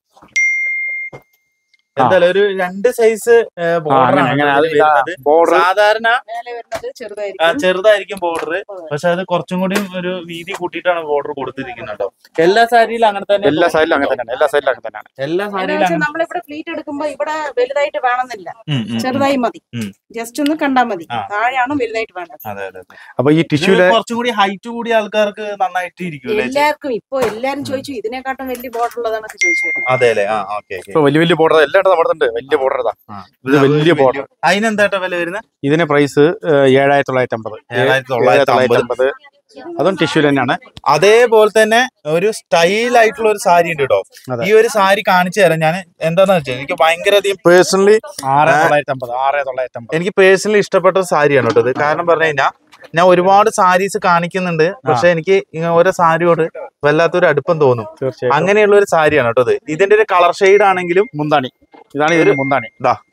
എന്തായാലും ഒരു രണ്ട് സൈസ് ആ, ബോർഡർ അങ്ങനെ അങ്ങനെ അത് വരുന്നത് ബോർഡർ സാധാരണ മേലെ വരുന്നത് ആ, ചെറുതായിരിക്കും ചെറുതായിരിക്കും ബോർഡർ പക്ഷെ അത് കുറച്ചും കൂടി ഒരു വീതി കൂട്ടിയിട്ടാണ് ബോർഡർ കൊടുത്തിരിക്കുന്നത് കേട്ടോ എല്ലാ സാരിയിലും അങ്ങനെ തന്നെ എല്ലാ സൈഡിലും അങ്ങനെ തന്നെയാണ് എല്ലാ സൈഡിലും അങ്ങനെ തന്നെയാണ് എല്ലാ എന്താ സാരിയിലും വെച്ചാൽ അങ്ങനെ നമ്മളിവിടെ ഫ്ലീറ്റ് എടുക്കുമ്പോ ഇവിടെ വലുതായിട്ട് വേണമെന്നില്ല ഉം, ഉം, ഉം. ചെറുതായി മതി ഉം. ജസ്റ്റ് ഒന്ന് കണ്ടാ മതി ആ. താഴെയാണ് വലുതായിട്ട് വേണ്ടത് അതെ അതെ അതെ. അപ്പൊ ഈ ഇത് ടിഷ്യൂല് കുറച്ചും കൂടി ഹൈറ്റ് കൂടിയ ആൾക്കാർക്ക് നന്നായിട്ട് ഇരിക്കൂലേ എല്ലാവർക്കും ഇപ്പൊ എല്ലാരും ചോദിച്ചു ഇതിനെക്കാട്ടും വലിയ ബോർഡർ ഉള്ളതാണൊക്കെ ചോദിച്ചു വരുന്നത്. അതെ അല്ലേ ആ ഓക്കെ ഇപ്പൊ വലിയ വലിയ ബോർഡർ എല്ലാം നമ്മുടെ ഉണ്ട് വലിയ ബോർഡർ ഇതാ ഇത് വലിയ border. അതിനെന്താ വില വരുന്നത് ഇതിന് പ്രൈസ് ഏഴായിരത്തി തൊള്ളായിരത്തി അമ്പത് ഏഴായിരത്തി തൊള്ളായിരത്തി അമ്പത് അമ്പത് അതും ടിഷ്യൂ തന്നെയാണ് അതേപോലെ തന്നെ ഒരു സ്റ്റൈൽ ആയിട്ടുള്ള ഒരു സാരി ഉണ്ട് കേട്ടോ അതെ. ഈ ഒരു സാരി കാണിച്ചു തരാം ഞാൻ എന്താന്ന് വെച്ചാൽ എനിക്ക് ഭയങ്കര അധികം പേഴ്സണലി ആറ് തൊള്ളായിരത്തി അമ്പത് ആറ് തൊള്ളായിരത്തി അമ്പത് എനിക്ക് പേഴ്സണലി ഇഷ്ടപ്പെട്ട ഒരു സാരിയാണ് കേട്ടോ ഇത് കാരണം പറഞ്ഞു കഴിഞ്ഞാൽ ഞാൻ ഒരുപാട് സാരീസ് കാണിക്കുന്നുണ്ട് പക്ഷെ എനിക്ക് ഇങ്ങനെ ഓരോ സാരിയോട് വല്ലാത്തൊരു അടുപ്പം തോന്നും തീർച്ചയായും അങ്ങനെയുള്ള ഒരു സാരിയാണ് കേട്ടോ ഇത് ഇതിന്റെ ഒരു കളർ ഷെയ്ഡ് ആണെങ്കിലും മുന്താണി ഇതാണ് ഇതിന്റെ മുന്താണി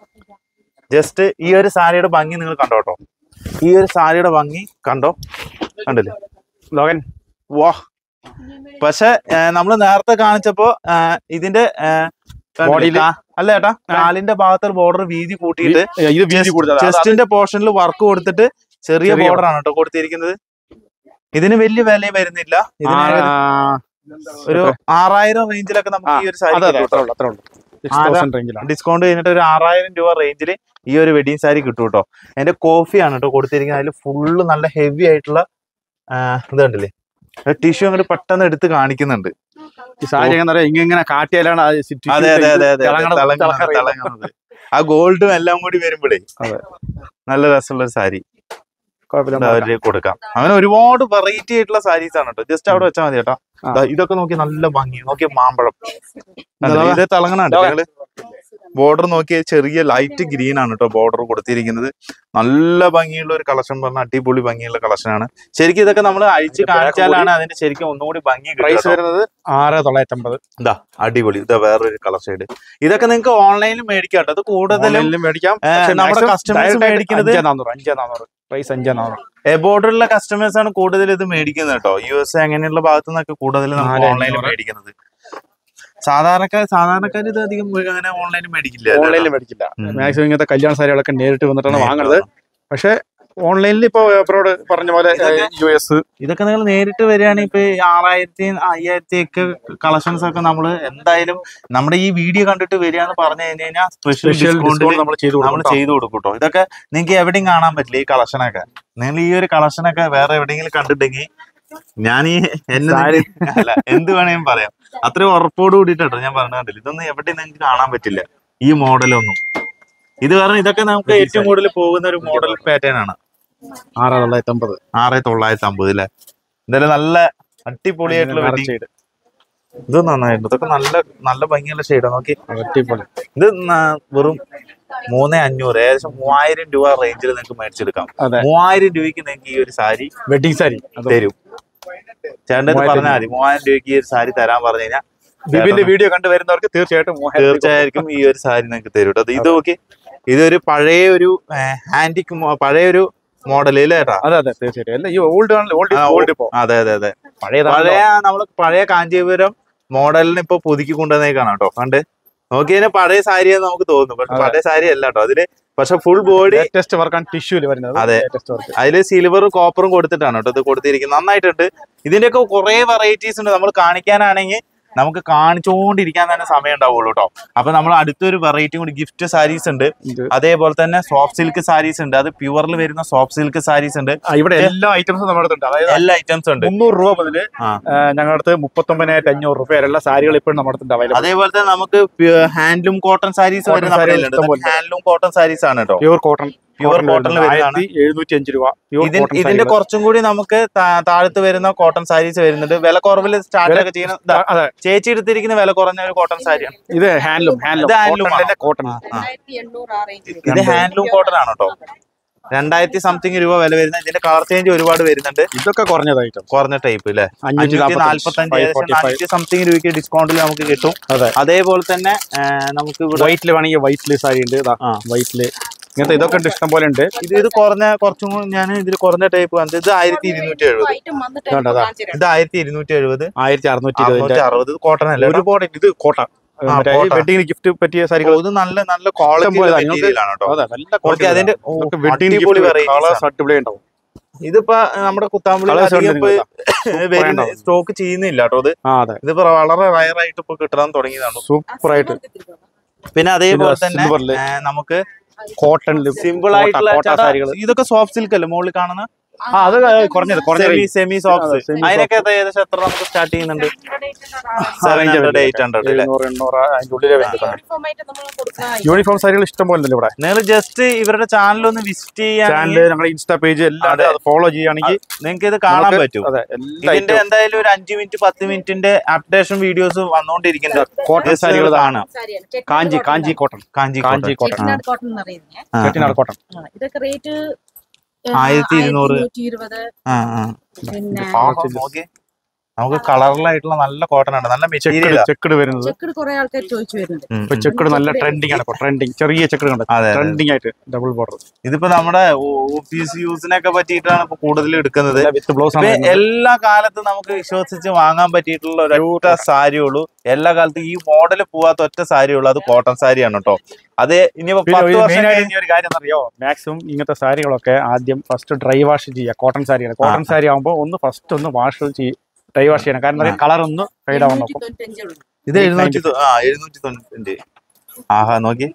ജസ്റ്റ് ഈ ഒരു സാരിയുടെ ഭംഗി നിങ്ങൾ കണ്ടോ കേട്ടോ ഈ ഒരു സാരിയുടെ ഭംഗി കണ്ടോ കണ്ടില്ലേ ലോകൻ വാ പക്ഷെ നമ്മൾ നേരത്തെ കാണിച്ചപ്പോ ആ, ഇതിന്റെ ആ, കണ്ടില്ലേ? Body ല്? കാ- അല്ല ഏട്ടാ കാലിന്റെ ഭാഗത്ത് ബോർഡർ വീതി കൂട്ടിയിട്ട് ഇത് വീതി കൂടുതൽ ചെസ്റ്റിന്റെ പോർഷനിൽ വർക്ക് കൊടുത്തിട്ട് ചെറിയ ചെറിയ ബോർഡർ ആണ് കേട്ടോ കൊടുത്തിരിക്കുന്നത് ഇതിന് വലിയ വില വരുന്നില്ല ഇതിന് ഏകദേശം ഒരു ആറായിരം റേഞ്ചിലൊക്കെ നമുക്ക് ഈ ഒരു സാരി അതെ അതെ കിട്ടും അത്രേ ഉള്ളൂ അത്രേ ഉള്ളൂ സിക്സ് ആരാ? തൗസൻഡ് റേഞ്ചിലാണ് ഡിസ്കൗണ്ട് കഴിഞ്ഞിട്ട് ഒരു ആറായിരം രൂപ റേഞ്ചിൽ ഈ ഒരു വെഡിങ് സാരി കിട്ടും കേട്ടോ അതിന്റെ കോഫിയാണ് കേട്ടോ കൊടുത്തിരിക്കുന്നത് അതിൽ ഫുള്ള് നല്ല ഹെവി ആയിട്ടുള്ള ആ, ഇത് കണ്ടില്ലേ ടിഷ്യൂ അങ്ങോട്ട് പെട്ടെന്ന് എടുത്ത് കാണിക്കുന്നുണ്ട് ഈ സാരി എങ്ങനെ അറിയാം ഇങ്ങനെ ഇങ്ങനെ കാട്ടിയാലാണ് അത് tissue അതെ അതെ അതെ അതെ തിളങ്ങണത്, തിളങ്ങുന്നത്, തിളങ്ങണത്. തിളങ്ങുന്നത്. ആ ഗോൾഡും എല്ലാം കൂടി വരുമ്പോഴേ അതെ. നല്ല രസമുള്ള ഒരു സാരി കുഴപ്പമില്ല അവര് കൊടുക്കാം അങ്ങനെ ഒരുപാട് വെറൈറ്റി ആയിട്ടുള്ള സാരീസ് ആണ് കേട്ടോ ജസ്റ്റ് അവിടെ വെച്ചാൽ മതി കേട്ടോ ആ. ദാ ഇതൊക്കെ നോക്കി നല്ല ഭംഗി നോക്കിയ മാമ്പഴം എന്താ കണ്ടില്ലേ? ഇത് തിളങ്ങണുണ്ട് നിങ്ങള് ബോർഡർ നോക്കിയ ചെറിയ ലൈറ്റ് ഗ്രീൻ ആണ് കേട്ടോ ബോർഡർ കൊടുത്തിരിക്കുന്നത് നല്ല ഭംഗിയുള്ള ഒരു കളക്ഷൻ പറഞ്ഞ അടിപൊളി ഭംഗിയുള്ള കളക്ഷൻ ആണ് ശരിക്കും ഇതൊക്കെ നമ്മൾ അഴിച്ച് ഇതിന്റെ back കാണിച്ചാലാണ് അതിന്റെ ശരിക്കും ഒന്നുകൂടി ഭംഗി കിട്ടുക പ്രൈസ് കേട്ടോ. വരുന്നത് ആറ് തൊള്ളായിരത്തി അമ്പത് ഇതാ അടിപൊളി ഇതാ വേറൊരു കളർ ഷെയ്ഡ് ഇതൊക്കെ നിങ്ങൾക്ക് ഓൺലൈനിൽ മേടിക്കാം കേട്ടോ അത് കൂടുതലും ഓൺലൈനിലും മേടിക്കാം ഏ, പക്ഷേ നമ്മുടെ maximum customers direct ആയിട്ട് മേടിക്കുന്നത് അഞ്ചേ നാന്നൂറ് അഞ്ചേ നാന്നൂറ് പ്രൈസ് അഞ്ചേ നാന്നൂറ് എബോർഡറുള്ള കസ്റ്റമേഴ്സ് ആണ് കൂടുതൽ ഇത് മേടിക്കുന്നത് കേട്ടോ യു എസ് അങ്ങനെയുള്ള ഭാഗത്തു നിന്നൊക്കെ കൂടുതൽ നമുക്ക് നാല് ഓൺലൈനിൽ അഞ്ഞൂറ്. മേടിക്കുന്നത് സാധാരണക്കാർ സാധാരണക്കാർ ഇത് അധികം അങ്ങനെ ഓൺലൈനിൽ മേടിക്കില്ല ഓൺലൈനിൽ മേടിക്കില്ല ഉം. മാക്സിമം ഇങ്ങനത്തെ കല്യാണ സാരികളൊക്കെ നേരിട്ട് വന്നിട്ടാണ് വാങ്ങുന്നത് പക്ഷെ ഓൺലൈനിൽ ഇപ്പൊ അബ്രോഡ് പറഞ്ഞ പോലെ ഇതൊക്കെ- യു എസ് ഇതൊക്കെ നിങ്ങൾ നേരിട്ട് വരികയാണെങ്കിൽ ഇപ്പൊ ഈ ആറായിരത്തി അയ്യായിരത്തി ഒക്കെ കളക്ഷൻസ് ഒക്കെ നമ്മൾ എന്തായാലും നമ്മുടെ ഈ വീഡിയോ കണ്ടിട്ട് വരിക എന്ന് പറഞ്ഞു കഴിഞ്ഞു കഴിഞ്ഞാൽ സ്പെഷ്യൽ സ്പെഷ്യൽ ഡിസ്കൗണ്ട് ഡിസ്കൗണ്ട് നമ്മൾ ചെയ്തു നമ്മൾ കൊടുക്കും ചെയ്തു കൊടുക്കും കേട്ടോ ഇതൊക്കെ നിങ്ങൾക്ക് എവിടെയും കാണാൻ പറ്റില്ല ഈ കളക്ഷനൊക്കെ നിങ്ങൾ ഈ ഒരു കളക്ഷനൊക്കെ വേറെ എവിടെയെങ്കിലും കണ്ടിട്ടുണ്ടെങ്കിൽ ഞാൻ ഈ എന്നെ സാരി- നിങ്ങൾക്ക് അല്ല എന്ത് വേണേലും പറയാം അത്രയും ഉറപ്പോട് കൂടിയിട്ടോ ഞാൻ പറഞ്ഞു കണ്ടില്ല ഇതൊന്നും എവിടെയും നിങ്ങൾക്ക് കാണാൻ പറ്റില്ല ഈ മോഡലൊന്നും ഇത് കാരണം ഇതൊക്കെ നമുക്ക് Ready ഏറ്റവും കൂടുതൽ പോകുന്ന ഒരു മോഡൽ പാറ്റേൺ ആണ് ആറ് തൊള്ളായിരത്തി അമ്പത് ആറ് തൊള്ളായിരത്തി അമ്പത് അല്ലേ എന്തായാലും നല്ല അടിപൊളിയായിട്ടുള്ള വെഡിങ് ഷെയ്ഡ് ഇത് നന്നായിട്ടുണ്ട് ഇതൊക്കെ നല്ല നല്ല ഭംഗിയുള്ള ഷെയ്ഡാ നോക്കി അടിപൊളി ഇത് ന- വെറും മൂന്ന് അഞ്ഞൂറ് ഏകദേശം മൂവായിരം രൂപ റേഞ്ചിൽ നിങ്ങൾക്ക് മേടിച്ചെടുക്കാം അതെ മൂവായിരം രൂപയ്ക്ക് നിങ്ങൾക്ക് ഈ ഒരു സാരി വെഡിങ് സാരി അത് തരും ചേട്ടൻ ഇത് പറഞ്ഞാൽ മതി മൂവായിരം രൂപയ്ക്ക് ഈ ഒരു സാരി തരാൻ പറഞ്ഞു കഴിഞ്ഞാൽ ബിബിന്റെ വീഡിയോ കണ്ടു വരുന്നവർക്ക് തീർച്ചയായിട്ടും മൂവായിരത്തി തീർച്ചയായിരിക്കും ഈ ഒരു സാരി നിങ്ങൾക്ക് തരും കേട്ടോ ഇത് നോക്കി ഇതൊരു പഴയ ഒരു ഹാൻഡിക് പഴയ ഒരു മോഡൽ ഇല്ലേ ചേട്ടാ അതെ അതെ തീർച്ചയായിട്ടും അല്ല ഈ ഓൾഡ് ആണല്ലോ ഓൾഡ് ആ, ഓൾഡ് ഇപ്പോ അതെ അതെ അതെ പഴയതാണ് പഴയ നമ്മള് പഴയ കാഞ്ചീപുരം മോഡലിന് ഇപ്പൊ പുതുക്കി കൊണ്ടുവന്നേക്കാണ് കേട്ടോ കണ്ട് നോക്കിയതിന് പഴയ സാരി നമുക്ക് തോന്നുന്നു പക്ഷെ അതെ. പഴയ സാരി അല്ല കേട്ടോ അതില് പക്ഷെ ഫുൾ ബോഡി ലേറ്റസ്റ്റ് വർക്കാണ് ടിഷ്യൂല് വരുന്നത് അതെ. ലേറ്റസ്റ്റ് വർക്ക് അതില് സിൽവറും കോപ്പറും കൊടുത്തിട്ടാണ് കേട്ടോ ഇത് കൊടുത്തിരിക്കുന്നത് നന്നായിട്ടുണ്ട് ഇതിന്റെയൊക്കെ കുറെ വെറൈറ്റീസ് ഉണ്ട് നമ്മൾ കാണിക്കാനാണെങ്കിൽ നമുക്ക് കാണിച്ചുകൊണ്ടിരിക്കാൻ തന്നെ സമയം ഉണ്ടാവുള്ളൂ കേട്ടോ അപ്പൊ നമ്മൾ അടുത്തൊരു വെറൈറ്റി കൂടി ഗിഫ്റ്റ് സാരീസ് ഉണ്ട് അതേപോലെ തന്നെ സോഫ്റ്റ് സിൽക്ക് സാരീസ് ഉണ്ട് അത് പ്യുവറിൽ വരുന്ന സോഫ്റ്റ് സിൽക്ക് സാരീസ് ഉണ്ട് ഇവിടെ എല്ലാ ഐറ്റംസും നമ്മുടെ അടുത്തുണ്ട് അതായത് എല്ലാ ഐറ്റംസ് ഉണ്ട് മുന്നൂറ് രൂപ മുതൽ ആ. ഞങ്ങളുടെ അടുത്ത് മുപ്പത്തൊമ്പതിനായിരത്തി അഞ്ഞൂറ് രൂപ വരെയുള്ള സാരികൾ ഇപ്പോഴും നമ്മുടെ അടുത്ത് അവൈലബിൾ അതേപോലെ തന്നെ നമുക്ക് handloom cotton saris Cotton saree ഇഷ്ടം പോലെ. ഹാൻഡ്ലൂം കോട്ടൺ സാരീസ് ആണ് കേട്ടോ പ്യൂർ കോട്ടൺ Pure cotton ല് വരുന്നതാണ്. ആയിരത്തി എഴുന്നൂറ്റി അഞ്ച് രൂപ പ്യൂർ ഇതിൻ- കോട്ടൺ ഇതിന്റെ കുറച്ചും കൂടി നമുക്ക് താ- താഴത്ത് വരുന്ന കോട്ടൺ സാരീസ് വരുന്നുണ്ട് വില കുറവിൽ സ്റ്റാർട്ട് വില- ഒക്കെ ചെയ്യുന്ന ദാ, അതെ ചേച്ചി എടുത്തിരിക്കുന്ന വില കുറഞ്ഞ ഒരു കോട്ടൺ സാരിയാണ് ഇത് ഹാൻഡ്ലൂം ഹാൻഡ്ലൂം ഇത് handloom കോട്ടൺ കോട്ടൺ ആ. രണ്ടായിരത്തി എണ്ണൂറ് ആ റേഞ്ചിൽ ഇത് ഹാൻഡ്ലൂം കോട്ടൺ ആണ് കേട്ടോ രണ്ടായിരത്തി സംതിങ് രൂപ വില വരുന്നത് ഇതിന്റെ കളർ ചേഞ്ച് ഒരുപാട് വരുന്നുണ്ട് ഇതൊക്കെ കുറഞ്ഞത് ഐറ്റം കുറഞ്ഞ ടൈപ്പ് അല്ലേ അഞ്ഞൂറ്റി അഞ്ഞൂറ്റി നാല്പത്തഞ്ച് ഏകദേശം നാനൂറ്റി സംതിങ് രൂപയ്ക്ക് ഡിസ്കൗണ്ടിൽ നമുക്ക് കിട്ടും അതെ അതേപോലെ തന്നെ ആ, നമുക്ക് ഇവിടെ വൈറ്റിൽ വേണമെങ്കിൽ വൈറ്റില് സാരി ഉണ്ട് ഇതാ ആ. വൈറ്റില് ഇങ്ങനത്തെ ഇതൊക്കെ ഉണ്ട് ഇഷ്ടം പോലെ ഉണ്ട് ഇത് ഇത് കുറഞ്ഞ കുറച്ചും കൂടി ഞാൻ ഇതിൽ കുറഞ്ഞ ടൈപ്പ് വന്നത് ഇത് ആയിരത്തി ഇരുന്നൂറ്റി എഴുപത് ഐറ്റം വന്നിട്ട് ഇതുണ്ട് അതാ. കാണിച്ചു തരാം. ഇത് ആയിരത്തി ഇരുന്നൂറ്റി എഴുപത് ആയിരത്തി അറുന്നൂറ്റി അറുന്നൂറ്റി ഇരുപതിന്റെ അറുപത് കോട്ടൺ അല്ലേ കേട്ടോ? ഒരുപാട് ഇത് കോട്ട ആ, കോട്ട. വെഡിങ്ങിന് ഗിഫ്റ്റ് പറ്റിയ സാരികൾ ഓ, ഇത് നല്ല നല്ല ക്വാളിറ്റി ഇഷ്ടംപോലെ ഇതാ. നിങ്ങൾക്ക് മെറ്റീരിയൽ ആണ് കേട്ടോ അതെ നല്ല ഓക്കെ quality അതിന്റെ ആണ്. ഓ, നമുക്ക് വെഡിങ് അടിപൊളി ഗിഫ്റ്റ് varieties കളേഴ്സ് ആണ്. അടിപൊളി ഉണ്ടാവും ഇതിപ്പോ നമ്മുടെ കുത്താമ്പുള്ളി Colours ഉണ്ട് അധികം ഇപ്പൊ നിങ്ങൾക്ക് വരുന്ന ഉണ്ടാവും. സ്റ്റോക്ക് ചെയ്യുന്നില്ല കേട്ടോ ഇത് ആ അതെ ഇതിപ്പോ വളരെ റയർ ആയിട്ട് ഇപ്പൊ കിട്ടാൻ തുടങ്ങിയതാണ് സൂപ്പർ ആയിട്ട് പിന്നെ അതേപോലെ തന്നെ സിൽവറില് ഏ, നമുക്ക് കോട്ടണില് സിമ്പിൾ ആയിട്ടുള്ള കോട്ട ചേട്ടാ, സാരികൾ ഇതൊക്കെ സോഫ്റ്റ് സിൽക്ക് അല്ലേ മുകളിൽ കാണുന്ന ആ അത് കുറഞ്ഞത് കുറഞ്ഞ സെമി സെമി സോഫ്റ്റ് അതെ, semi അതിനൊക്കെ എത്ര- ഏകദേശം എത്ര നമുക്ക് സ്റ്റാർട്ട് ചെയ്യുന്നുണ്ട് സെവൻ range ഹൺഡ്രഡ് വരുന്നത്. എയ്റ്റ് ഹൺഡ്രഡ് അല്ലേ എഴുന്നൂറ് എണ്ണൂറ് അതിന്റെ ഉള്ളിലെ വരുന്നത് യൂണിഫോം ആയിട്ട് നമ്മൾ കൊടുക്കുന്ന യൂണിഫോം സാരികൾ ഇഷ്ടം പോലെ ഉണ്ടല്ലോ ഇവിടെ നിങ്ങൾ ജസ്റ്റ് ഇവരുടെ ചാനൽ ഒന്ന് വിസിറ്റ് ചെയ്യാൻ ചാനല് ഞങ്ങളുടെ ഇൻസ്റ്റാ പേജ് എല്ലാം അതെ. അത് ഫോളോ ചെയ്യുകയാണെങ്കിൽ നിങ്ങൾക്ക് ഇത് കാണാൻ നമുക്ക് പറ്റും അതെ എല്ലാ ഇതിന്റെ item- എന്തായാലും ഒരു അഞ്ചു മിനിറ്റ് പത്ത് മിനിറ്റിന്റെ അപ്ഡേഷൻ വീഡിയോസ് വന്നോണ്ടിരിക്കുന്നുണ്ട് കോട്ടൺ Just സാരികൾ ഇത് ഇതാ. കാണാം സാരിയാണ് ചെട്ടിനാട് കാഞ്ചി cotton കാഞ്ചി ആണ്. Cotton Kanchi Kanchi cotton. Cotton Chettinad cotton എന്ന് പറയുന്നത് ആ, ചെട്ടിനാട് കോട്ടൺ ആ, ഇതൊക്കെ റേറ്റ് ആയിരത്തി ഇരുന്നൂറ്. ഇരുപത് ആ, ആ. പിന്നെ ആ, നോക്കി നമുക്ക് കളറിലായിട്ടുള്ള നല്ല കോട്ടൺ ആണ് നല്ല ചെക്കട് മെറ്റീരിയൽ ചെക്കട് വരുന്നത് ചെക്കട് കുറെ ആൾക്കാർ ചോദിച്ചു വരുന്നുണ്ട് ഇപ്പൊ ചെക്കട് നല്ല ട്രെൻഡിങ് ആണ് ട്രെൻഡിങ് ചെറിയ ചെക്കട് കണ്ടത് അതെ, അതെ. ട്രെൻഡിങ് ആയിട്ട് ഡബിൾ ബോർഡർ ഇതിപ്പോ നമ്മുടെ ഓഫീസ് യൂസിനൊക്കെ പറ്റിയിട്ടാണ് ഇപ്പൊ കൂടുതൽ എടുക്കുന്നത് വിത്ത് ബ്ലൗസ് ഇപ്പൊ ആണ് എല്ലാ കാലത്തും നമുക്ക് വിശ്വസിച്ച് വാങ്ങാൻ പറ്റിയിട്ടുള്ള ഒരൊറ്റ സാരിയേ ഉള്ളൂ എല്ലാ കാലത്തും ഈ മോഡൽ പോവാത്ത ഒറ്റ സാരിയേ ഉള്ളൂ അത് കോട്ടൺ സാരിയാണ് കേട്ടോ അത് ഇനിയിപ്പോ പത്ത് വർഷം മെയിൻ കഴിഞ്ഞ് ആയിട്ട് ഒരു കാര്യം അറിയോ മാക്സിമം ഇങ്ങനത്തെ സാരികളൊക്കെ ആദ്യം ഫസ്റ്റ് ഡ്രൈ വാഷ് ചെയ്യുക കോട്ടൺ സാരിയാണ് കോട്ടൺ സാരി ആകുമ്പോൾ ഒന്ന് ഫസ്റ്റ് ഒന്ന് വാഷ് ചെയ്യും ഡ്രൈ വാഷ് ചെയ്യണം കാരണം കളർ ഒന്ന് ഫെയ്ഡ് ആവണം എണ്ണൂറ്റി തൊണ്ണൂറ്റഞ്ചേ ഉള്ളൂ. ഇത് എഴുന്നൂറ്റി തൊ- ആ എഴുന്നൂറ്റി തൊണ്ണൂറ്റി ആഹാ നോക്കി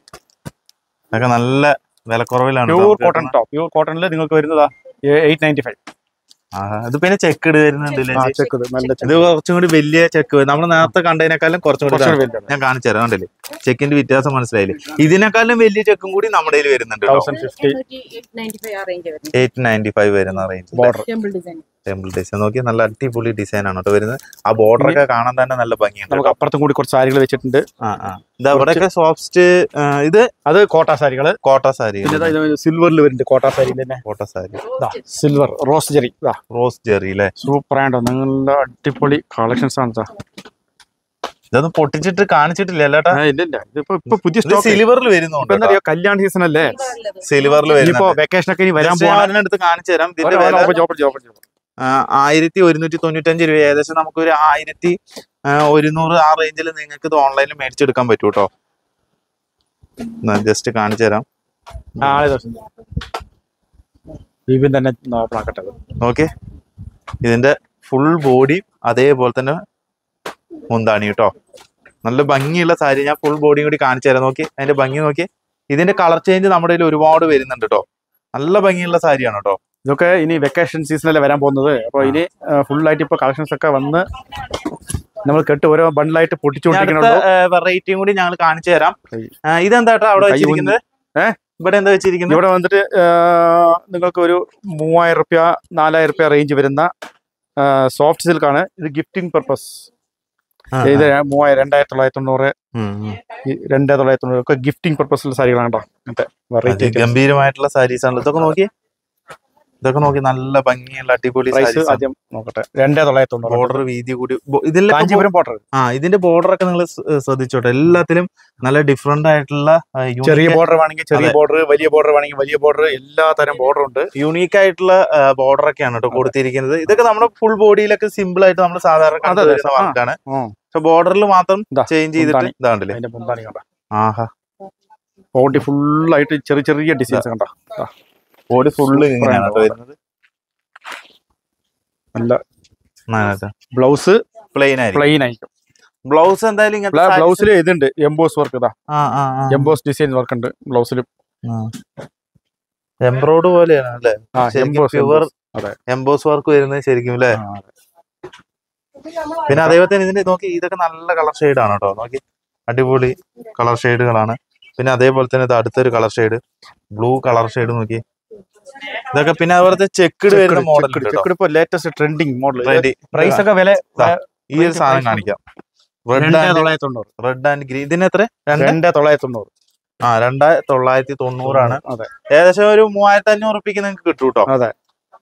ഇതൊക്കെ നല്ല വിലക്കുറവിലാണ് പ്യൂർ നമുക്ക് കോട്ടൺ കിട്ടുന്നത്. ടോപ്പ് പ്യൂർ കോട്ടണിൽ നിങ്ങൾക്ക് വരുന്നതാ എയ്റ്റ് നയൻറ്റി ഫൈവ് ആഹാ ഇത് പിന്നെ ചെക്ക് ഇട് വരുന്നുണ്ട് ഇല്ലേ ആ ചേച്ചി? ചെക്ക് നല്ല ഇത് ചെക്ക് കുറച്ചും കൂടി വലിയ ചെക്ക് നമ്മൾ നേരത്തെ കണ്ടതിനേക്കാളും കുറച്ചും കൂടി കുറച്ചുകൂടി ഇതാണ്. വലുതാണ് ഞാൻ കാണിച്ചു തരാം കണ്ടില്ലേ ചെക്കിന്റെ വ്യത്യാസം മനസ്സിലായില്ലേ ഇതിനേക്കാളും വലിയ ചെക്കും കൂടി നമ്മുടെ കയ്യിൽ വരുന്നുണ്ട് തൗസൻഡ് ഫിഫ്റ്റി എണ്ണൂറ്റി നയൻറ്റി ഫൈവ് ആ റേഞ്ച് വരുന്നത് എയ്റ്റ് നയൻറ്റി ഫൈവ് വരുന്ന range border temple design temple design നോക്കി നല്ല അടിപൊളി ഡിസൈൻ ആണ് കേട്ടോ വരുന്നത് ആ ബോർഡർ ഒക്കെ കാണാൻ തന്നെ നല്ല ഭംഗിയുണ്ട് നമുക്ക് കേട്ടോ. അപ്പുറത്തും കൂടി കുറച്ച് സാരികൾ വെച്ചിട്ടുണ്ട് ആ ആ ഇത് അവിടെയൊക്കെ സോഫ്റ്റ് ഇത് അത് കോട്ട സാരികള് കോട്ട സാരി പിന്നെ സിൽവറിൽ വരുന്നുണ്ട് കോട്ട സാരി തന്നെ കോട്ട സാരി സിൽവർ റോസ് ജെറി ഇതാ റോസ് ജെറി അല്ലേ സൂപ്പർ ആയിട്ടോ നല്ല അടിപൊളി കളക്ഷൻസ് ആണ് ഇതാ. ഇതൊന്നും പൊട്ടിച്ചിട്ട് കാണിച്ചിട്ടില്ല അല്ലേട്ടാ ആ, ഇല്ല ഇല്ല ഇതിപ്പോ ഇപ്പൊ പുതിയ ഇത് സ്റ്റോക്ക് സിൽവറിൽ ഇപ്പൊ വരുന്നുണ്ട് എന്താ പറയാ കല്യാണ സീസൺ അല്ലേ സിൽവറിൽ ഇനിയിപ്പോ വരുന്നുണ്ട് വെക്കേഷൻ ഒക്കെ ഇനി വരാൻ Just ഞാൻ പോവാണ് ഒരെണ്ണം എടുത്ത് കാണിച്ചു തരാം ഇതിന്റെ വില ജോബ് ജോബ് ജോബ് ആയിരത്തി ഒരുന്നൂറ്റി തൊണ്ണൂറ്റഞ്ച് രൂപ ഏകദേശം നമുക്ക് ഒരു ആയിരത്തി ആ, ഒരുന്നൂറ് ആ റേഞ്ചിൽ നിങ്ങൾക്ക് ഇത് ഓൺലൈനിൽ മേടിച്ചെടുക്കാൻ പറ്റൂ കേട്ടോ ജസ്റ്റ് കാണിച്ചു തരാം നാളെ ദിവസം ദീപിൻ തന്നെ ഓപ്പൺ ആക്കട്ടെ അത്. ഓക്കെ ഇതിന്റെ ഫുൾ ബോഡി അതേപോലെ തന്നെ മുന്താണി കേട്ടോ നല്ല ഭംഗിയുള്ള സാരി ഞാൻ ഫുൾ ബോഡിയും കൂടി കാണിച്ചു തരാം നോക്കി അതിന്റെ ഭംഗി നോക്കി ഇതിന്റെ കളർ ചേഞ്ച് നമ്മുടെ കയ്യിൽ ഒരുപാട് വരുന്നുണ്ട് കേട്ടോ നല്ല ഭംഗിയുള്ള സാരിയാണ് കേട്ടോ ഇതൊക്കെ ഇനി വെക്കേഷൻ സീസണിലല്ലേ വരാൻ പോകുന്നത് അപ്പോൾ ഇനി ഫുൾ ആയിട്ട് ഇപ്പൊ കളക്ഷൻസ് ഒക്കെ വന്ന് നമ്മൾ കെട്ട് ഓരോ ബണ്ടിലായിട്ട് ഞാൻ അടുത്ത പൊട്ടിച്ചുകൊണ്ടിരിക്കുന്നുണ്ടോ വെറൈറ്റിയും കൂടി ഞങ്ങൾ കാണിച്ചു തരാം കൈ. ആ, ഇതെന്താ കേട്ടോ അവിടെ കൈ വെച്ചിരിക്കുന്നത് ഏ? ഇവിടെ എന്താ വെച്ചിരിക്കുന്നത് ഇവിടെ വന്നിട്ട് ആ, നിങ്ങൾക്ക് ഒരു മൂവായിരം റുപ്യ നാലായിരം റുപ്യ റേഞ്ച് വരുന്ന സോഫ്റ്റ് സിൽക്ക് ആണ് ഇത് ഗിഫ്റ്റിംഗ് പർപ്പസ് ആ, ഇത് മൂവായിരം രണ്ടായിരത്തി തൊള്ളായിരത്തി തൊണ്ണൂറ് ഉം, ഉം. ഈ രണ്ടായിരത്തി തൊള്ളായിരത്തി തൊണ്ണൂറ് ഒക്കെ ഗിഫ്റ്റിംഗ് പർപ്പസിലുള്ള സാരികളാണ് കേട്ടോ ഇങ്ങനത്തെ വെറൈറ്റി ഗംഭീരമായിട്ടുള്ള സാരീസ് ആണ് ഇതൊക്കെ നോക്കി ഇതൊക്കെ നോക്കി നല്ല ഭംഗിയുള്ള അടിപൊളി പ്രൈസ് സാരീസ് ആദ്യം നോക്കട്ടെ രണ്ടേ തൊള്ളായിരത്തി തൊണ്ണൂറ് ബോർഡർ വീതി കൂടി ബോ- ഇതിലെ കാഞ്ചീപുരം ബോർഡർ ആ ഇതിന്റെ ബോർഡർ ഒക്കെ നിങ്ങൾ ശ്രദ്ധിച്ചോട്ടെ എല്ലാത്തിലും നല്ല ഡിഫറെന്റ് ആയിട്ടുള്ള ചെറിയ ബോർഡർ വേണമെങ്കിൽ ചെറിയ അതെ. ബോർഡർ വലിയ ബോർഡർ വേണമെങ്കിൽ വലിയ ബോർഡർ എല്ലാ തരം ബോർഡർ ഉണ്ട് യൂണീക്ക് ആയിട്ടുള്ള ബോർഡർ ഒക്കെയാണ് കേട്ടോ കൊടുത്തിരിക്കുന്നത് ഇതൊക്കെ നമ്മുടെ ഫുൾ ബോഡിയിലൊക്കെ സിമ്പിൾ ആയിട്ട് നമ്മൾ സാധാരണ അതെ, അതെ. കണ്ടുവരുന്ന ആ. വർക്കാണ് ആ. പക്ഷെ ബോർഡറിൽ മാത്രം ഇതാ, ചേഞ്ച് ചെയ്തിട്ട് മുന്താണി. ഇതാണ്ടല്ലേ അതിന്റെ മുന്താണി കണ്ട ആഹാ ബോഡി ഫുൾ ആയിട്ട് ചെറിയ ചെറിയ ഡിസൈൻസ് കണ്ട ബോഡി ഫുള്ള് Super ഇങ്ങനെയാണ് ആണ് കേട്ടോ വരുന്നത് നല്ല ബ്ലൗസ് പ്ലെയിൻ ആയിരിക്കും പ്ലെയിൻ ആയിരിക്കും ബ്ലൗസ് എന്തായാലും ഇങ്ങനത്തെ ബ്ലൗസിൽ ഇതുണ്ട് എംബോസ് വർക്ക് ഇതാ ആ ആ ആ എംബോസ് ഡിസൈൻ വർക്ക് ഉണ്ട് ബ്ലൗസിൽ എംബ്രോയ്ഡ് പോലെയാണ് അല്ലേ ആ ശരിക്കും എംബോസ് pure അതെ. എംബോസ് വർക്ക് വരുന്നത് ശരിക്കും അല്ലേ പിന്നെ അതേപോലെ തന്നെ ഇതിന്റെ നോക്കി ഇതൊക്കെ നല്ല കളർ ഷെയ്ഡ് ആണ് കേട്ടോ നോക്കി അടിപൊളി കളർ ഷെയ്ഡുകളാണ് പിന്നെ അതേപോലെ തന്നെ ഇത് അടുത്തൊരു colour shade blue colour shade നോക്കി ഇതൊക്കെ പിന്നെ അതുപോലത്തെ ചെക്കിഡ് വരുന്ന മോഡൽ ചെക്കഡ് ഇപ്പൊ latest trending model Trendy. Price ഒക്കെ വില ദാ, ഈ ഒരു സാധനം കാണിക്കാം റെഡ് രണ്ടേ ആൻഡ് തൊള്ളായിരത്തി തൊണ്ണൂറ് റെഡ് ആൻഡ് ഗ്രീൻ ഇതിന് എത്ര രണ്ട് രണ്ടേ തൊള്ളായിരത്തി തൊണ്ണൂറ് ആ രണ്ടായി തൊള്ളായിരത്തി തൊണ്ണൂറാണ് അതെ ഏകദേശം ഒരു മൂവായിരത്തി അഞ്ഞൂറ് റുപ്യക്ക് നിങ്ങൾക്ക് കിട്ടും കേട്ടോ അതെ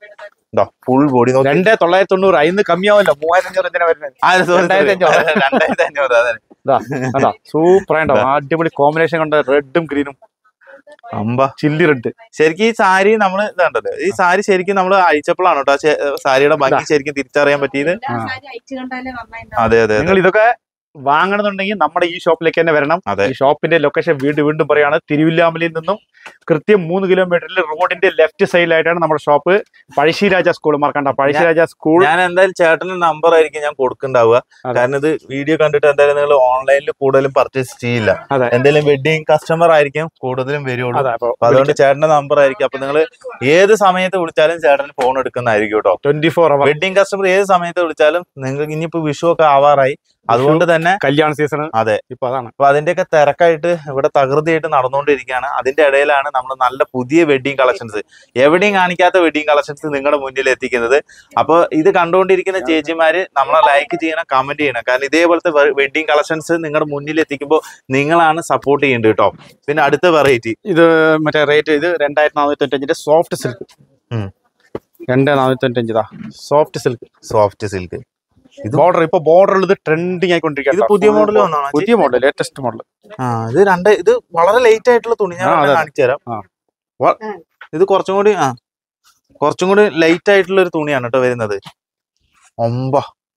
ഫുൾ ബോഡി നോക്കി രണ്ടേ തൊള്ളായിരത്തി തൊണ്ണൂറ് അതിന്ന് കമ്മിയാവല്ലോ മൂവായിരത്തി അഞ്ഞൂറ് എന്തിനാ വരുന്നത് ആ, sorry, sorry. രണ്ടായിരത്തി അഞ്ഞൂറ്. രണ്ടായിരത്തി അഞ്ഞൂറ് അതെ അതാ സൂപ്പർ ആയിട്ടോ അടിപൊളി കോമ്പിനേഷൻ കണ്ട റെഡും ഗ്രീനും അമ്പ ചില്ലി റെഡ് ശരിക്കും ഈ സാരി നമ്മൾ ഇതാണ്ടല്ലോ ഈ സാരി ശരിക്കും നമ്മൾ അയച്ചപ്പോഴാണ് കേട്ടോ ആ ചെ- സാരിയുടെ ഭംഗി ശരിക്കും തിരിച്ചറിയാൻ പറ്റിയത് സാരി അയച്ചു കണ്ടാലേ നന്നായിട്ടുണ്ടാവും അതെ അതെ അതെ നിങ്ങൾ ഇതൊക്കെ വാങ്ങണമെന്നുണ്ടെങ്കിൽ നമ്മുടെ ഈ ഷോപ്പിലേക്ക് തന്നെ വരണം അതെ. ഈ ഷോപ്പിന്റെ ലൊക്കേഷൻ വീണ്ടും വീണ്ടും പറയാണ് തിരുവില്ലാമലയിൽ നിന്നും കൃത്യം മൂന്ന് കിലോമീറ്ററിൽ റോഡിന്റെ ലെഫ്റ്റ് സൈഡിലായിട്ടാണ് നമ്മുടെ ഷോപ്പ് പഴശ്ശിരാജ സ്കൂൾ മറക്കണ്ട പഴശ്ശിരാജ സ്കൂൾ ഞാൻ എന്തായാലും ചേട്ടന്റെ നമ്പർ ആയിരിക്കും ഞാൻ കൊടുക്കുന്നുണ്ടാവുക അതെ. കാരണം ഇത് വീഡിയോ കണ്ടിട്ട് എന്തായാലും നിങ്ങൾ ഓൺലൈനിൽ കൂടുതലും പർച്ചേസ് ചെയ്യില്ല അതെ. എന്തെങ്കിലും വെഡിങ് കസ്റ്റമർ ആയിരിക്കും കൂടുതലും വരുള്ളൂ അതെ അപ്പൊ അപ്പൊ അതുകൊണ്ട് ചേട്ടന്റെ നമ്പർ ആയിരിക്കും അപ്പൊ നിങ്ങൾ ഏത് സമയത്ത് വിളിച്ചാലും ചേട്ടന് ഫോൺ എടുക്കുന്നതായിരിക്കും കേട്ടോ twenty four hour wedding customer ഏത് സമയത്ത് വിളിച്ചാലും നിങ്ങൾക്ക് ഇനിയിപ്പോ വിഷു ഒക്കെ ആവാറായി അതുകൊണ്ട് തന്നെ കല്യാണ സീസൺ അതെ. ഇപ്പൊ അതാണ് അപ്പൊ അതിന്റെയൊക്കെ തിരക്കായിട്ട് ഇവിടെ തകൃതിയായിട്ട് നടന്നുകൊണ്ടിരിക്കുകയാണ് അതിന്റെ ഇടയിലാണ് നമ്മൾ നല്ല പുതിയ വെഡിങ് കളക്ഷൻസ് എവിടെയും കാണിക്കാത്ത വെഡിങ് കളക്ഷൻസ് നിങ്ങളുടെ മുന്നിൽ എത്തിക്കുന്നത് അപ്പൊ ഇത് കണ്ടുകൊണ്ടിരിക്കുന്ന ചേച്ചിമാര് നമ്മളെ ലൈക്ക് ചെയ്യണം കമന്റ് ചെയ്യണം കാരണം ഇതേപോലത്തെ വെഡിങ് കളക്ഷൻസ് നിങ്ങളുടെ മുന്നിൽ എത്തിക്കുമ്പോൾ നിങ്ങളാണ് സപ്പോർട്ട് ചെയ്യേണ്ടത് കേട്ടോ പിന്നെ അടുത്ത വെറൈറ്റി ഇത് മറ്റേ റേറ്റ് ഇത് രണ്ടായിരത്തി നാനൂറ്റി തൊണ്ണൂറ്റഞ്ചിന്റെ സോഫ്റ്റ് സിൽക്ക് ഉം. രണ്ടേ നാനൂറ്റി തൊണ്ണൂറ്റഞ്ച് സോഫ്റ്റ് സിൽക്ക് സോഫ്റ്റ് സിൽക്ക് ഇത് ബോർഡർ ഇപ്പൊ ബോർഡർ ഇത് ട്രെൻഡിങ് ഇത് ആയിക്കൊണ്ടിരിക്കുകയാണ് പുതിയ മോഡൽ വന്നാണ് പുതിയ മോഡൽ ലേറ്റസ്റ്റ് മോഡൽ ആ ഇത് രണ്ട് ഇത് വളരെ ലേറ്റ് ആയിട്ടുള്ള തുണി ഞാൻ ആ, വേണമെങ്കിൽ അതെ. കാണിച്ചു തരാം ആ. വ- ഇത് കുറച്ചും കൂടി ആ കുറച്ചും കൂടി ലൈറ്റ് ആയിട്ടുള്ള ഒരു തുണിയാണ് കേട്ടോ വരുന്നത് ഒമ്പ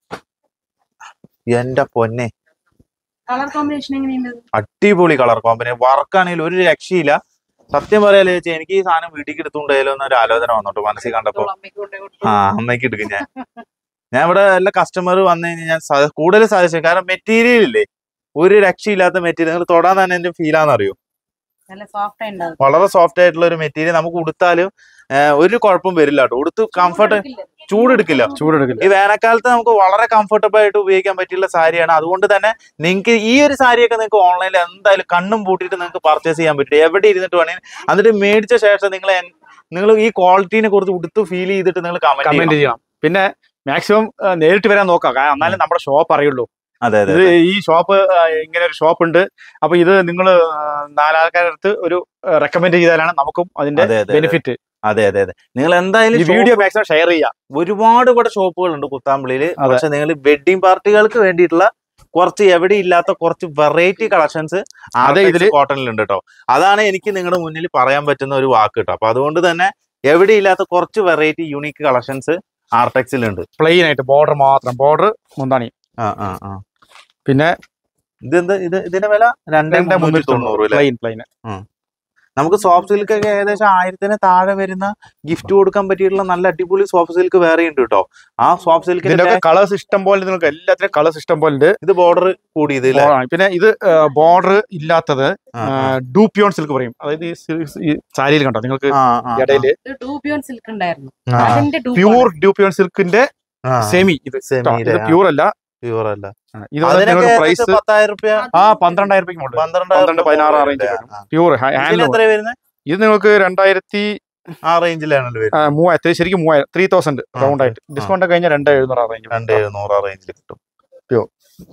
എന്റെ പൊന്നെ കളർ കോമ്പിനേഷൻ എങ്ങനെയുണ്ട് അടിപൊളി കളർ കോമ്പിനേഷൻ വർക്കാണെങ്കിൽ ഒരു രക്ഷയില്ല സത്യം പറയാലോ ചേച്ചി എനിക്ക് ഈ സാധനം വീട്ടിലേക്ക് എടുത്തുകൊണ്ടായാലോ എന്നൊരു ആലോചന വന്നോട്ടോ മനസ്സിൽ കണ്ടപ്പോ അമ്മയ്ക്ക് കൊണ്ടുപോയി കൊടുത്തു. ആ അമ്മയ്ക്ക് എടുക്കും ഞാൻ ഞാൻ ഇവിടെ എല്ലാ കസ്റ്റമർ വന്നു കഴിഞ്ഞാൽ ഞാൻ സ- കൂടുതൽ സജഷൻ കാരണം മെറ്റീരിയൽ ഇല്ലേ ഒരു രക്ഷയില്ലാത്ത മെറ്റീരിയൽ നിങ്ങൾ തൊടാൻ തന്നെ എന്റെ ഫീലാണെന്നറിയോ നല്ല സോഫ്റ്റ് ഉണ്ടാവും വളരെ സോഫ്റ്റ് ആയിട്ടുള്ള ഒരു മെറ്റീരിയൽ നമുക്ക് ഉടുത്താലും ആ, ഒരു കുഴപ്പം വരില്ല കേട്ടോ ഉടുത്ത് കംഫർട്ട് ചൂടെടുക്കില്ല ചൂടെടുക്കില്ല ഈ വേനൽക്കാലത്ത് നമുക്ക് വളരെ കംഫർട്ടബിൾ ആയിട്ട് ഉപയോഗിക്കാൻ പറ്റിയുള്ള സാരിയാണ് അതുകൊണ്ട് തന്നെ നിങ്ങൾക്ക് ഈ ഒരു സാരിയൊക്കെ നിങ്ങൾക്ക് ഓൺലൈനിൽ എന്തായാലും കണ്ണും പൂട്ടിയിട്ട് നിങ്ങൾക്ക് പർച്ചേസ് ചെയ്യാൻ പറ്റും എവിടെ ഇരുന്നിട്ട് വേണമെങ്കിൽ എന്നിട്ട് മേടിച്ച ശേഷം നിങ്ങൾ നിങ്ങൾ ഈ ക്വാളിറ്റീനെ കുറിച്ച് ഉടുത്ത് ഫീൽ ചെയ്തിട്ട് നിങ്ങൾ കമന്റ് കമന്റ് ചെയ്യണം പിന്നെ മാക്സിമം നേരിട്ട് വരാൻ നോക്കാം കാരണം എന്നാലും നമ്മുടെ ഷോപ്പ് അറിയുള്ളൂ അതെ അതെ ഇത് ഈ ഷോപ്പ് ഇങ്ങനെ ഒരു ഷോപ്പ് ഉണ്ട് അപ്പൊ ഇത് നിങ്ങൾ നാലാൾക്കാരുടെ അടുത്ത് ഒരു റെക്കമെൻഡ് ചെയ്താലാണ് നമുക്കും അതിന്റെ അതെ, അതെ, അതെ. ബെനിഫിറ്റ് അതെ അതെ അതെ നിങ്ങൾ ഈ എന്തായാലും വീഡിയോ മാക്സിമം ഷെയർ ചെയ്യാം ഒരുപാട് ഇവിടെ ഷോപ്പുകളുണ്ട് കുത്താമ്പള്ളിയിൽ അതെ. പക്ഷെ നിങ്ങൾ വെഡിങ് പാർട്ടികൾക്ക് വേണ്ടിയിട്ടുള്ള കുറച്ച് എവിടെ ഇല്ലാത്ത കുറച്ച് വെറൈറ്റി കളക്ഷൻസ് അതെ, ഇതില് കോട്ടണിലുണ്ട് കേട്ടോ അതാണ് എനിക്ക് നിങ്ങളുടെ മുന്നിൽ പറയാൻ പറ്റുന്ന ഒരു വാക്ക് കേട്ടോ അപ്പൊ അതുകൊണ്ട് തന്നെ എവിടെ ഇല്ലാത്ത കുറച്ച് വെറൈറ്റി യൂണിക് കളക്ഷൻസ് ആർടെക്സിലുണ്ട് പ്ലെയിൻ ആയിട്ട് ബോർഡർ മാത്രം ബോർഡർ മുന്താണി ആ ആ ആ പിന്നെ ഇതെന്ത് ഇത് ഇതിന്റെ വില രണ്ടേ രണ്ടേ മുന്നൂറ്റി തൊണ്ണൂറ് അല്ലേ പ്ലെയിൻ പ്ലെയിൻ നമുക്ക് സോഫ്റ്റ് സിൽക്ക് ഒക്കെ ഏകദേശം ആയിരത്തിന് താഴെ വരുന്ന ഗിഫ്റ്റ് കൊടുക്കാൻ പറ്റിയിട്ടുള്ള നല്ല അടിപൊളി സോഫ്റ്റ് സിൽക്ക് വേറെ ഉണ്ട് കേട്ടോ ആ സോഫ്റ്റ് സിൽക്കിന്റെ ഇതിന്റെ കളേഴ്സ് ഇഷ്ടം പോലെ നിങ്ങൾക്ക് എല്ലാത്തിനും കളേഴ്സ് ഇഷ്ടം പോലെ ഉണ്ട് ഇത് ബോർഡർ കൂടിയത് ഇല്ലേ ആ, പിന്നെ ഇത് ബോർഡർ ഇല്ലാത്തത് ആ, ആ. ഡൂപ്യോൺ സിൽക്ക് പറയും അതായത് ഈ സി- ഈ സാരിയിൽ കണ്ടോ നിങ്ങൾക്ക് ആ, ആ, ഇടയില് ഇത് ഡൂബിയോൺ സിൽക്ക് ഉണ്ടായിരുന്നു ആ, അതിന്റെ പ്യൂർ ഡ്യൂപ്യോൺ സിൽക്കിന്റെ ആ, സെമി ഇത് Semi ട്ടോ. ഇത് ലെ, ആ. പ്യൂർ അല്ല pure അല്ല ആ, ഇത് അതിനൊക്കെ നിങ്ങൾക്ക് പ്രൈസ് ഏകദേശം പത്തായിരം റുപ്യ ആ പന്ത്രണ്ടായിരം രൂപയ്ക്ക് മുകളിൽ പന്ത്രണ്ടായിരം പന്ത്രണ്ട് പതിനാറ് ആ റേഞ്ച് പ്യൂർ ഹാൻഡ് എത്ര വരുന്നത് ഇത് നിങ്ങൾക്ക് രണ്ടായിരത്തി ആ റേഞ്ചിലാണല്ലോ വരുന്നത് ആ, മൂവായിരത്തി ശരിക്കും മൂവായിരം ത്രീ തൗസൻഡ് ആ, റൗണ്ട് ആയിട്ട് ഡിസ്കൗണ്ട് ഒക്കെ കഴിഞ്ഞാൽ രണ്ട് എഴുന്നൂറ് ആ റേഞ്ച് രണ്ട് എഴുന്നൂറ് ആ റേഞ്ചിൽ കിട്ടും Pure.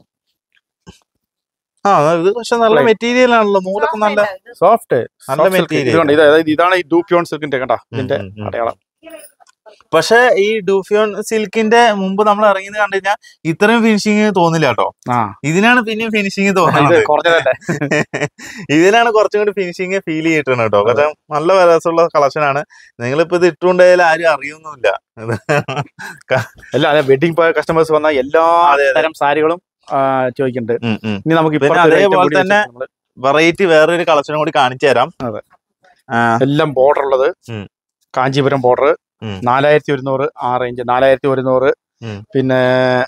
ആ ഇത് പക്ഷെ നല്ല Plain. മെറ്റീരിയൽ ആണല്ലോ നൂലൊക്കെ നല്ല സോഫ്റ്റ് നല്ല material. ഇതുണ്ട് ഇത് അതായത് ഇതാണ് ഈ ഡൂപ്യോൺ സിൽക്കിന്റെ കണ്ട ഇതിന്റെ ഉം, ഉം, ഉം. അടയാളം പക്ഷെ ഈ ഡൂഫിയോൺ സിൽക്കിന്റെ മുമ്പ് നമ്മൾ ഇറങ്ങിയത് കണ്ടു കഴിഞ്ഞാൽ ഇത്രയും ഫിനിഷിങ് തോന്നില്ല കേട്ടോ ആ ഇതിനാണ് പിന്നെയും ഫിനിഷിങ് ഇത് തോന്നുന്നത് കുറഞ്ഞതല്ലേ ഇതിനാണ് കുറച്ചും കൂടി ഫിനിഷിങ് ഫീൽ ചെയ്തിട്ടുണ്ട് കേട്ടോ കാരണം നല്ല രസമുള്ള കളക്ഷൻ ആണ് നിങ്ങളിപ്പോ ഇത് ഇട്ടുകൊണ്ടായാലും ആരും അറിയൊന്നുമില്ല അല്ല അതെ വെഡിങ് കസ്റ്റമേഴ്സ് വന്ന എല്ലാ അതെ, അതെ. തരം സാരികളും ആ, ചോദിക്കുന്നുണ്ട് ഉം, ഉം. ഇനി നമുക്ക് പിന്നെ ഇപ്പുറത്തെ ഒരു item അതേപോലെ കൂടി തന്നെ വെച്ചിട്ട് നമ്മള് വെറൈറ്റി വേറൊരു കളക്ഷനും കൂടി കാണിച്ചു തരാം അതെ. ആ, എല്ലാം ബോർഡർ ഉള്ളത് ഉം. കാഞ്ചീപുരം ബോർഡർ ഉം. നാലായിരത്തി ഒരുന്നൂറ് ആ റേഞ്ച് നാലായിരത്തി ഒരുന്നൂറ് ഉം. പിന്നെ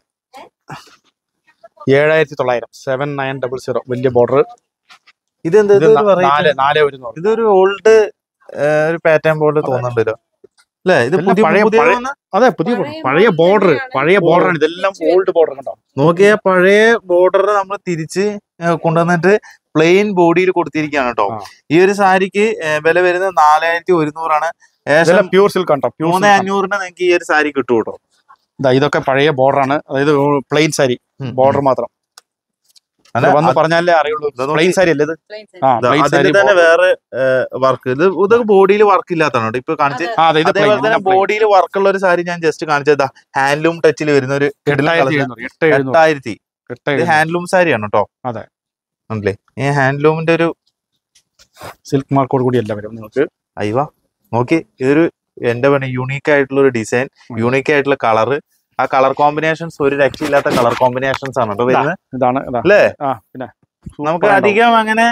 ഏഴായിരത്തി തൊള്ളായിരം സെവൻ നയൻ ഡബിൾ സീറോ വലിയ ബോർഡർ ഇതെന്ത് ഇത് ഇതൊരു ന- variety നാല് ആണ്. നാല് ഒരുന്നൂറ് ഇതൊരു ഓൾഡ് ഒരു പാറ്റേൺ പോലെ തോന്നുന്നുണ്ടല്ലോ അല്ലേ ഇത് എല്ലാം പുതിയ പഴയ- പുതിയ പഴയ- വന്ന- അതെ പുതിയ പഴയ border. പഴയ model ബോർഡർ തന്നെയാണ്. പഴയ ബോർഡർ ആണ് ഇതെല്ലാം ഓൾഡ് ബോർഡർ കണ്ടോ നോക്കിയ പഴയ ബോർഡർ നമ്മൾ തിരിച്ച് ഏ, കൊണ്ടുവന്നിട്ട് പ്ലെയിൻ ബോഡിയിൽ കൊടുത്തിരിക്കുകയാണ് കേട്ടോ ആ. ഈ ഒരു സാരിക്ക് ഏ, വില വരുന്നത് നാലായിരത്തി ഒരുന്നൂറാണ് ഏകദേശം ഇതെല്ലാം പ്യൂർ സിൽക്ക് കണ്ടോ പ്യൂർ മൂന്ന് അഞ്ഞൂറിന് നിങ്ങൾക്ക് ഈ ഒരു സാരി കിട്ടും കേട്ടോ ഇതൊക്കെ പഴയ ബോർഡർ ആണ് അതായത് പ്ലെയിൻ സാരി ബോർഡർ മാത്രം അല്ല, ഇത് വന്ന് അത് പറഞ്ഞാലേ അറിയുള്ളൂ ഇത് നോക്കി. പ്ലെയിൻ സാരി അല്ലേ ഇത് ആ ദാ പ്ലെയിൻ അതിന്റെ സാരി തന്നെ വേറെ വർക്ക് ഇത് ഇതൊക്കെ ബോഡിയിൽ വർക്ക് ഇല്ലാത്തതാണ് കേട്ടോ ഇപ്പൊ കാണിച്ച് ആ അതെ ഇത് അതേപോലെ തന്നെ ബോഡിയിൽ വർക്ക് ഉള്ള ഒരു സാരി ഞാൻ ജസ്റ്റ് കാണിച്ചതാ ഹാൻഡ്ലൂം ടച്ചിൽ വരുന്ന ഒരു എട്ടായിരത്തി എഴുന്നൂറ് എട്ട് എഴുന്നൂറ് എട്ടായിരത്തി എട്ട് ഇത് എഴുന്നൂറ് ഹാൻഡ്ലൂം സാരിയാണ് കേട്ടോ അതെ. ഉണ്ടല്ലേ ഈ ഹാൻഡ്ലൂമിന്റെ ഒരു സിൽക്ക് മാർക്കോട് കൂടി എല്ലാം വരും നിങ്ങൾക്ക് അയ്യവ നോക്കി ഇതൊരു എന്റെ പണി യൂണീക്ക് ആയിട്ടുള്ള ഒരു ഡിസൈൻ യൂണീക്ക് ആയിട്ടുള്ള കളറ് ആ കളർ കോമ്പിനേഷൻസ് ഒരു രക്ഷയില്ലാത്ത കളർ കോമ്പിനേഷൻസ് ആണ് കേട്ടോ വരുന്നത് ഇതാണ് ഇതാ അല്ലേ ആ പിന്നെ നമുക്ക് Super ഉണ്ടാവും. അധികം അങ്ങനെ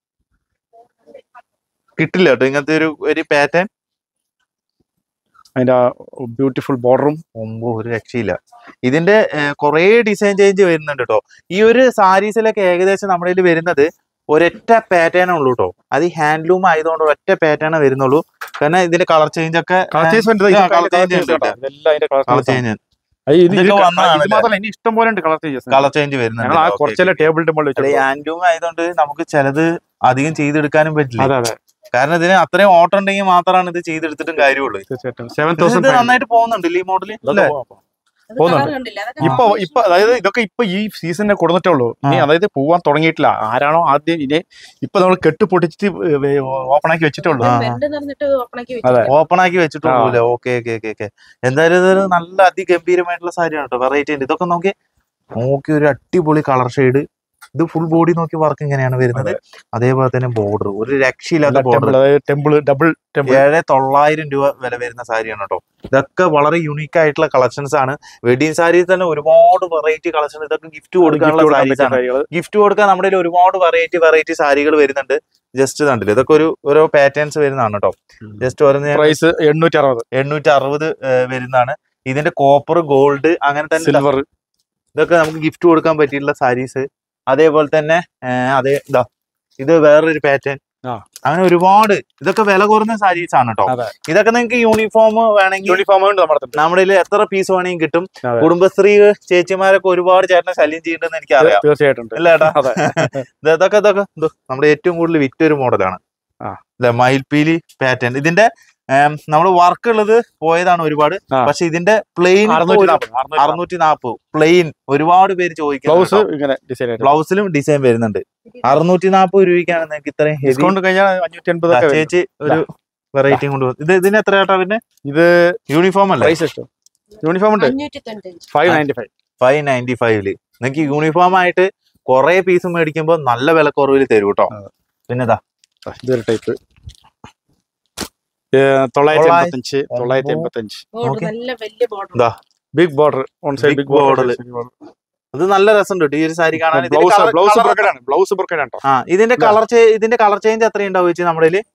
കിട്ടില്ല കേട്ടോ ഇങ്ങനത്തെ ഒരു ഒരു പാറ്റേൺ അതിന്റെ ബ്യൂട്ടിഫുൾ ബോർഡറും ഒമ്പോ ഒരു രക്ഷയില്ല ഇതിന്റെ കുറെ ഡിസൈൻ ചേഞ്ച് വരുന്നുണ്ട് കേട്ടോ ഈ ഒരു സാരീസിലൊക്കെ ഏകദേശം നമ്മുടെ കയ്യിൽ വരുന്നത് ഒരൊറ്റ പാറ്റേൺ ഉള്ളൂ കേട്ടോ അത് ഈ ഹാൻഡ്ലൂം ആയതുകൊണ്ട് ഒറ്റ പാറ്റേൺ വരുന്നുള്ളൂ കാരണം ഇതിന്റെ കളർ ചേഞ്ച് ഒക്കെ കളർ ചേഞ്ച് ആ, colour change ഉണ്ട് കേട്ടോ. ഇതെല്ലാം അതിന്റെ കളർ കളർ ചേഞ്ച് ഇത് ഇതൊക്കെ വന്നതാണല്ലേ? ഇത് മാത്രമല്ല ഇനി ഇഷ്ടം പോലെ ഉണ്ട് കളർ ചേഞ്ചസ് കളർ ചേഞ്ച് ഞങ്ങൾ ആ വരുന്നുണ്ട് കുറച്ചെല്ലാം ടേബിളിന്റെ മുകളിൽ അല്ല, ഈ വെച്ചു ഹാൻഡ്ലൂം ആയതുകൊണ്ട് നമുക്ക് ചിലത് അധികം ചെയ്തെടുക്കാനും പറ്റില്ല അതെ അതെ കാരണം ഇതിന് അത്രയും ഓട്ടം ഉണ്ടെങ്കിൽ മാത്രമാണ് ഇത് ചെയ്തെടുത്തിട്ടും കാര്യമുള്ളൂ തീർച്ചയായിട്ടും സെവൻ ഇത് തൗസൻഡ് നന്നായിട്ട് പോകുന്നുണ്ട് ഈ മോഡല് അല്ലേ പോകുന്നുണ്ട്. കണ്ടില്ല ഇപ്പൊ ഇപ്പൊ അതായത് ഇതൊക്കെ ഇപ്പൊ ഈ സീസണിനെ കൊടുത്തിട്ടേ ഉള്ളൂ ഇനി ആ. അതായത് പോവാൻ തുടങ്ങിയിട്ടില്ല ആരാണോ ആദ്യം ഇനി ഇപ്പൊ നമ്മൾ കെട്ട് പൊട്ടിച്ചിട്ട് ഓപ്പൺ ആക്കി വെച്ചിട്ടേ ഉള്ളൂ ആ. വെണ്ട് നിറഞ്ഞിട്ട് ഓപ്പണാക്കി അതെ. വെച്ചു ഓപ്പൺ ആക്കി വെച്ചിട്ടുള്ളൂ ഓക്കെ ഓക്കെ ഓക്കെ ഓക്കെ എന്തായാലും ഇതൊരു നല്ല അതിഗംഭീരമായിട്ടുള്ള സാരിയാണ് കേട്ടോ വെറൈറ്റി ഉണ്ട് ഇതൊക്കെ നോക്കി നോക്കി ഒരു അടിപൊളി കളർ ഷെയ്ഡ് ഇത് ഫുൾ ബോഡി നോക്കി വർക്ക് ഇങ്ങനെയാണ് വരുന്നത് അതേപോലെ തന്നെ ബോർഡർ ഒരു രക്ഷയില്ലാത്ത ബോർഡർ ടെമ്പിൾ അതായത് ടെമ്പിൾ ഡബിൾ ടെമ്പിൾ ഏഴ് തൊള്ളായിരം രൂപ വില വരുന്ന സാരിയാണ് കേട്ടോ ഇതൊക്കെ വളരെ യുണീക്ക് ആയിട്ടുള്ള കളക്ഷൻസ് ആണ് വെഡിങ് സാരിയിൽ തന്നെ ഒരുപാട് വെറൈറ്റി കളക്ഷൻ ഇതൊക്കെ ഗിഫ്റ്റ് കൊടുക്കാനുള്ള സാരീസ് ആണ് ഗിഫ്റ്റ് കൊടുക്കാൻ നമ്മുടെ കയ്യിൽ ഒരുപാട് വെറൈറ്റി വെറൈറ്റി സാരികൾ വരുന്നുണ്ട് ജസ്റ്റ് കണ്ടില്ല ഇതൊക്കെ ഒരു ഓരോ പാറ്റേൺസ് വരുന്നതാണ് കേട്ടോ ജസ്റ്റ് ഓരോന്ന് ഞാൻ പ്രൈസ് എണ്ണൂറ്റി അറുപത് എണ്ണൂറ്റി അറുപത് വരുന്നതാണ് ഇതിന്റെ കോപ്പർ ഗോൾഡ് അങ്ങനെ തന്നെ സിൽവർ ഇതൊക്കെ നമുക്ക് ഗിഫ്റ്റ് കൊടുക്കാൻ പറ്റിയിട്ടുള്ള സാരീസ് അതേപോലെ തന്നെ ആ, അതേ ഇതാ ഇത് വേറൊരു പാറ്റേൺ ആ. അങ്ങനെ ഒരുപാട് ഇതൊക്കെ വില കുറഞ്ഞ സാരീസ് ആണ് കേട്ടോ അതെ. ഇതൊക്കെ നിങ്ങൾക്ക് യൂണിഫോം വേണമെങ്കിൽ യൂണിഫോം ഉണ്ട് നമ്മുടെ അടുത്ത്. നമ്മുടെ കയ്യിൽ എത്ര പീസ് വേണമെങ്കിൽ കിട്ടും അതെ. കുടുംബശ്രീ ചേച്ചിമാരൊക്കെ ഒരുപാട് ചേട്ടനെ ശല്യം ചെയ്യുന്നുണ്ടെന്ന് എനിക്ക് അറിയാം തീർച്ചയായിട്ടും ഉണ്ട്. അല്ല ഏട്ടാ അതെ ഇത് ഇതൊക്കെ ഇതൊക്കെ ഇത് നമ്മുടെ ഏറ്റവും കൂടുതൽ വിറ്റ ഒരു മോഡലാണ് ആ. അല്ലെ മയിൽപീലി പാറ്റേൺ ഇതിന്റെ നമ്മൾ വർക്ക് ഉള്ളത് പോയതാണ് ഒരുപാട് ആ. പക്ഷെ ഇതിന്റെ പ്ലെയിൻ അറുന്നൂറ്റി നാൽപ്പത് അറുന്നൂറ്റി അറുന്നൂറ്റി നാൽപ്പത് പ്ലെയിൻ ഒരുപാട് പേര് ബ്ലൗസ് ചോദിക്കുന്നത് ഇങ്ങനെ ഡിസൈൻ ആയിട്ട് ബ്ലൗസിലും ഡിസൈൻ വരുന്നുണ്ട് അറുന്നൂറ്റി നാൽപ്പത് രൂപയ്ക്കാണ് നിങ്ങൾക്ക് ഇത്രയും ഹെവി ഡിസ്കൗണ്ട് കഴിഞ്ഞാൽ അഞ്ഞൂറ്റി എൺപത് ഒക്കെ വരും. ചേച്ചി ഒരു വെറൈറ്റി കൊണ്ട് വന്നു. ഇത് ഇതിന് എത്ര ചേട്ടാ പിന്നെ ഇത് യൂണിഫോം അല്ലേ പ്രൈസ് ഇഷ്ടം യൂണിഫോം ഉണ്ട് അഞ്ഞൂറ്റി തൊണ്ണൂറ്റഞ്ച് five ninety five five ninety ഫൈവില് നിങ്ങൾക്ക് യൂണിഫോം ആയിട്ട് കുറെ പീസ് മേടിക്കുമ്പോൾ നല്ല വിലക്കുറവിൽ തരും കേട്ടോ അതെ. പിന്നെ ഇതാ ഇതൊരു ടൈപ്പ് തൊള്ളായിരത്തി തൊള്ളായിരത്തി എൺപത്തഞ്ച് തൊള്ളായിരത്തി എൺപത്തഞ്ച് ബോർഡർ Okay. നല്ല വലിയ ബോർഡർ ദാ. Big border on side Big big border border. അത് നല്ല രസമുണ്ട് കേട്ടോ ഈ ഒരു സാരി കാണാൻ ഇതിന്റെ blouse colour- blouse colour- brocade ആണ് ബ്ലൗസ് ബ്രോക്കേഡ് ആണ് ട്ടോ. ആ ഇതിന്റെ കളർ ഇതിന്റെ കളർ ചേഞ്ച് എത്രയുണ്ടാവും ചേച്ചി നമ്മുടെ കയ്യില്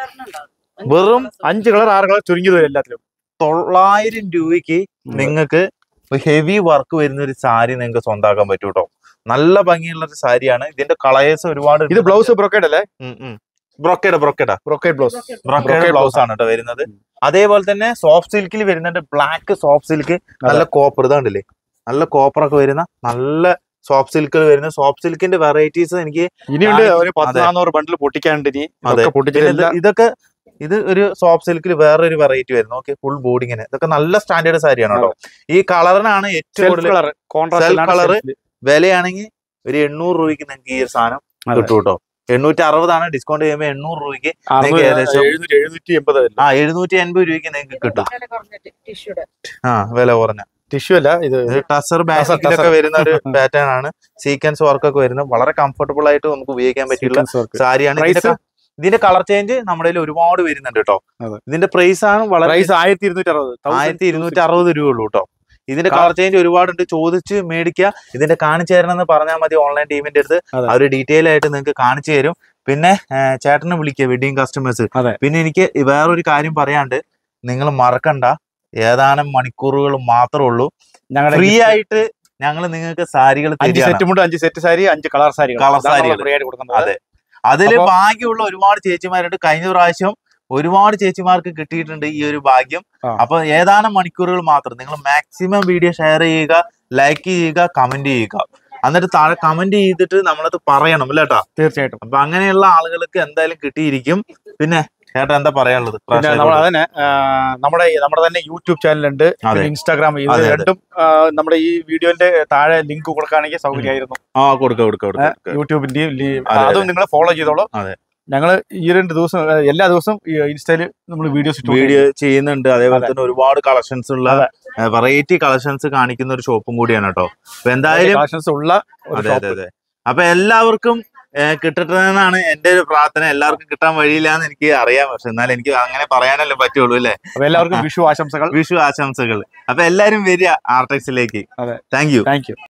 വെറും അഞ്ച് കളർ ആറ് കളർ ചുരുങ്ങിയത് വരും എല്ലാത്തിലും തൊള്ളായിരം രൂപയ്ക്ക് നിങ്ങൾക്ക് ഹെവി വർക്ക് വരുന്ന ഒരു സാരി നിങ്ങൾക്ക് സ്വന്താക്കാൻ പറ്റും കേട്ടോ നല്ല ഭംഗിയുള്ള ഒരു സാരിയാണ് ഇതിന്റെ കളേഴ്സ് ഒരുപാട് ഇത് ബ്ലൗസ് ബ്രോക്കേഡ് അല്ലേ brocade brocade brocade blouse brocade Brocade blouse ആണ് കേട്ടോ വരുന്നത് അതേപോലെ തന്നെ സോഫ്റ്റ് സിൽക്കിൽ വരുന്നുണ്ട് ബ്ലാക്ക് സോഫ്റ്റ് സിൽക്ക് നല്ല കോപ്പർ ഇതാണ്ടില്ലേ നല്ല കോപ്പർ ഒക്കെ വരുന്ന നല്ല സോഫ്റ്റ് സിൽക്കിൽ വരുന്ന സോഫ്റ്റ് സിൽക്കിന്റെ വെറൈറ്റീസ് എനിക്ക് ഇനിയുണ്ട് ആ, ഒരു പത്ത് അതെ. നാനൂറ് ബണ്ടിൽ പൊട്ടിക്കാനുണ്ട് ഇനി അതെ. ഇതൊക്കെ പൊട്ടിച്ചിട്ട് പിന്നെ ഇത് എല്ലാ- ഇതൊക്കെ ഇത് ഒരു സോഫ്റ്റ് സിൽക്കിൽ വേറൊരു വെറൈറ്റി വരുന്നു ഓക്കെ ഫുൾ ബോഡി ഇങ്ങനെ ഇതൊക്കെ നല്ല സ്റ്റാൻഡേർഡ് സാരിയാണ് കേട്ടോ ഈ കളറിനാണ് ഏറ്റവും സെൽഫ് കൂടുതൽ കളർ കോൺട്രാസ്റ്റ് Self colour. വിലയാണെങ്കിൽ ഒരു എണ്ണൂറ് രൂപയ്ക്ക് നിങ്ങൾക്ക് ഈ ഒരു സാധനം അതെ. കിട്ടും കേട്ടോ എണ്ണൂറ്റി അറുപതാണ് ഡിസ്കൗണ്ട് ചെയ്യുമ്പോൾ എണ്ണൂറ് രൂപയ്ക്ക് നിങ്ങൾക്ക് ഏകദേശം എഴുന്നൂറ്റി എഴുന്നൂറ്റി എൺപത് ആ എഴുന്നൂറ്റി എൺപത് രൂപയ്ക്ക് നിങ്ങൾക്ക് കിട്ടും വില കുറഞ്ഞിട്ട് ടിഷ്യൂടെ ആ വില കുറഞ്ഞ ടിഷ്യൂ അല്ല ഇത് ഇത് ടസർ ബാസിക്കിലൊക്കെ ടസർ. വരുന്ന ഒരു പാറ്റേൺ ആണ് സീക്വൻസ് വർക്ക് ഒക്കെ വരുന്നത് വളരെ കംഫർട്ടബിൾ ആയിട്ട് നമുക്ക് ഉപയോഗിക്കാൻ പറ്റിയുള്ള sequence work. സാരിയാണ് Price? ഇതിന്റെ ഇതിന്റെ കളർ ചേഞ്ച് നമ്മുടെ കയ്യിൽ ഒരുപാട് വരുന്നുണ്ട് കേട്ടോ അതെ. ഇതിന്റെ പ്രൈസ് ആണ് വളരെ പ്രൈസ് ആയിരത്തി ഇരുന്നൂറ്റി അറുപത് ആയിരത്തി ഇരുന്നൂറ്റി അറുപത് രൂപ ഉള്ളൂ കേട്ടോ ഇതിന്റെ കളർ ചേഞ്ച് ഒരുപാടുണ്ട് ചോദിച്ച് മേടിക്കുക ഇതിന്റെ കാണിച്ചു തരണം എന്ന് പറഞ്ഞാൽ മതി ഓൺലൈൻ ടീമിന്റെ അടുത്ത് അതെ. അവർ ഡീറ്റെയിൽ ആയിട്ട് നിങ്ങൾക്ക് കാണിച്ചു തരും പിന്നെ ഏർ, ചേട്ടനെ വിളിക്കുക വെഡിങ് കസ്റ്റമേഴ്സ് അതെ. പിന്നെ എനിക്ക് വേറൊരു കാര്യം പറയാണ്ട് നിങ്ങൾ മറക്കണ്ട ഏതാനും മണിക്കൂറുകൾ മാത്രമേ ഉള്ളൂ ഞങ്ങളുടെ ഫ്രീ ആയിട്ട് ഞങ്ങൾ നിങ്ങൾക്ക് സാരികൾ അഞ്ച് തരികയാണ് സെറ്റ് മുണ്ട് അഞ്ച് സെറ്റ് സാരി അഞ്ച് കളർ സാരി Colour സാരികൾ. ഫ്രീ ആയിട്ട് കൊടുക്കുന്നത് അതെ അതിൽ അപ്പൊ- ഭാഗ്യമുള്ള ഒരുപാട് ചേച്ചിമാരുണ്ട് കഴിഞ്ഞ പ്രാവശ്യം ഒരുപാട് ചേച്ചിമാർക്ക് കിട്ടിയിട്ടുണ്ട് ഈ ഒരു ഭാഗ്യം ആ. അപ്പൊ ഏതാനും മണിക്കൂറുകൾ മാത്രം നിങ്ങൾ മാക്സിമം വീഡിയോ ഷെയർ ചെയ്യുക ലൈക്ക് ചെയ്യുക കമന്റ് ചെയ്യുക എന്നിട്ട് താഴെ കമന്റ് ചെയ്തിട്ട് നമ്മളത് പറയണം അല്ലേട്ടാ തീർച്ചയായിട്ടും അപ്പൊ അങ്ങനെയുള്ള ആളുകൾക്ക് എന്തായാലും കിട്ടിയിരിക്കും പിന്നെ ചേട്ടാ എന്താ പറയാനുള്ളത് പിന്നെ നമ്മൾ അതന്നെ ആ, നമ്മുടെ ഈ- നമ്മുടെ തന്നെ യൂട്യൂബ് ചാനലുണ്ട് അതെ. പിന്നെ ഇൻസ്റ്റാഗ്രാം ഇത് അതെ, അതെ. രണ്ടും ആ, നമ്മുടെ ഈ വീഡിയോന്റെ താഴെ ലിങ്ക് കൊടുക്കുകയാണെങ്കിൽ സൗകര്യമായിരുന്നു ആ കൊടുക്ക കൊടുക്ക കൊടുക്ക യൂട്യൂബിന്റെയും ലി- അതെ, അതും നിങ്ങൾ ഫോളോ ചെയ്തോളൂ അതെ. ഞങ്ങൾ ഈ രണ്ട് ദിവസം ആ, എല്ലാ ദിവസവും ഇൻസ്റ്റയിൽ നമ്മൾ വീഡിയോസ് വീഡിയോ ചെയ്യുന്നുണ്ട് അതേപോലെ അതെ. തന്നെ ഒരുപാട് കളക്ഷൻസ് ഉള്ള വെറൈറ്റി കളക്ഷൻസ് കാണിക്കുന്ന ഒരു ഷോപ്പും കൂടിയാണ് കേട്ടോ അപ്പൊ എന്തായാലും കളക്ഷൻസ് ഉള്ള ഒരു അതെ ഷോപ്പ് അതെ അതെ അപ്പൊ എല്ലാവർക്കും ഏഹ്, കിട്ടട്ടെ എന്നാണ് എന്റെ ഒരു പ്രാർത്ഥന എല്ലാവർക്കും കിട്ടാൻ വഴിയില്ല എന്ന് എനിക്ക് അറിയാം പക്ഷെ എന്നാൽ എനിക്ക് അങ്ങനെ പറയാനല്ലേ പറ്റുള്ളൂ അല്ലേ അപ്പൊ എല്ലാവർക്കും വിഷു ആശംസകൾ വിഷു ആശംസകൾ അപ്പൊ എല്ലാരും വരിക ആർടെക്സിലേക്ക് അതെ. Thank you thank you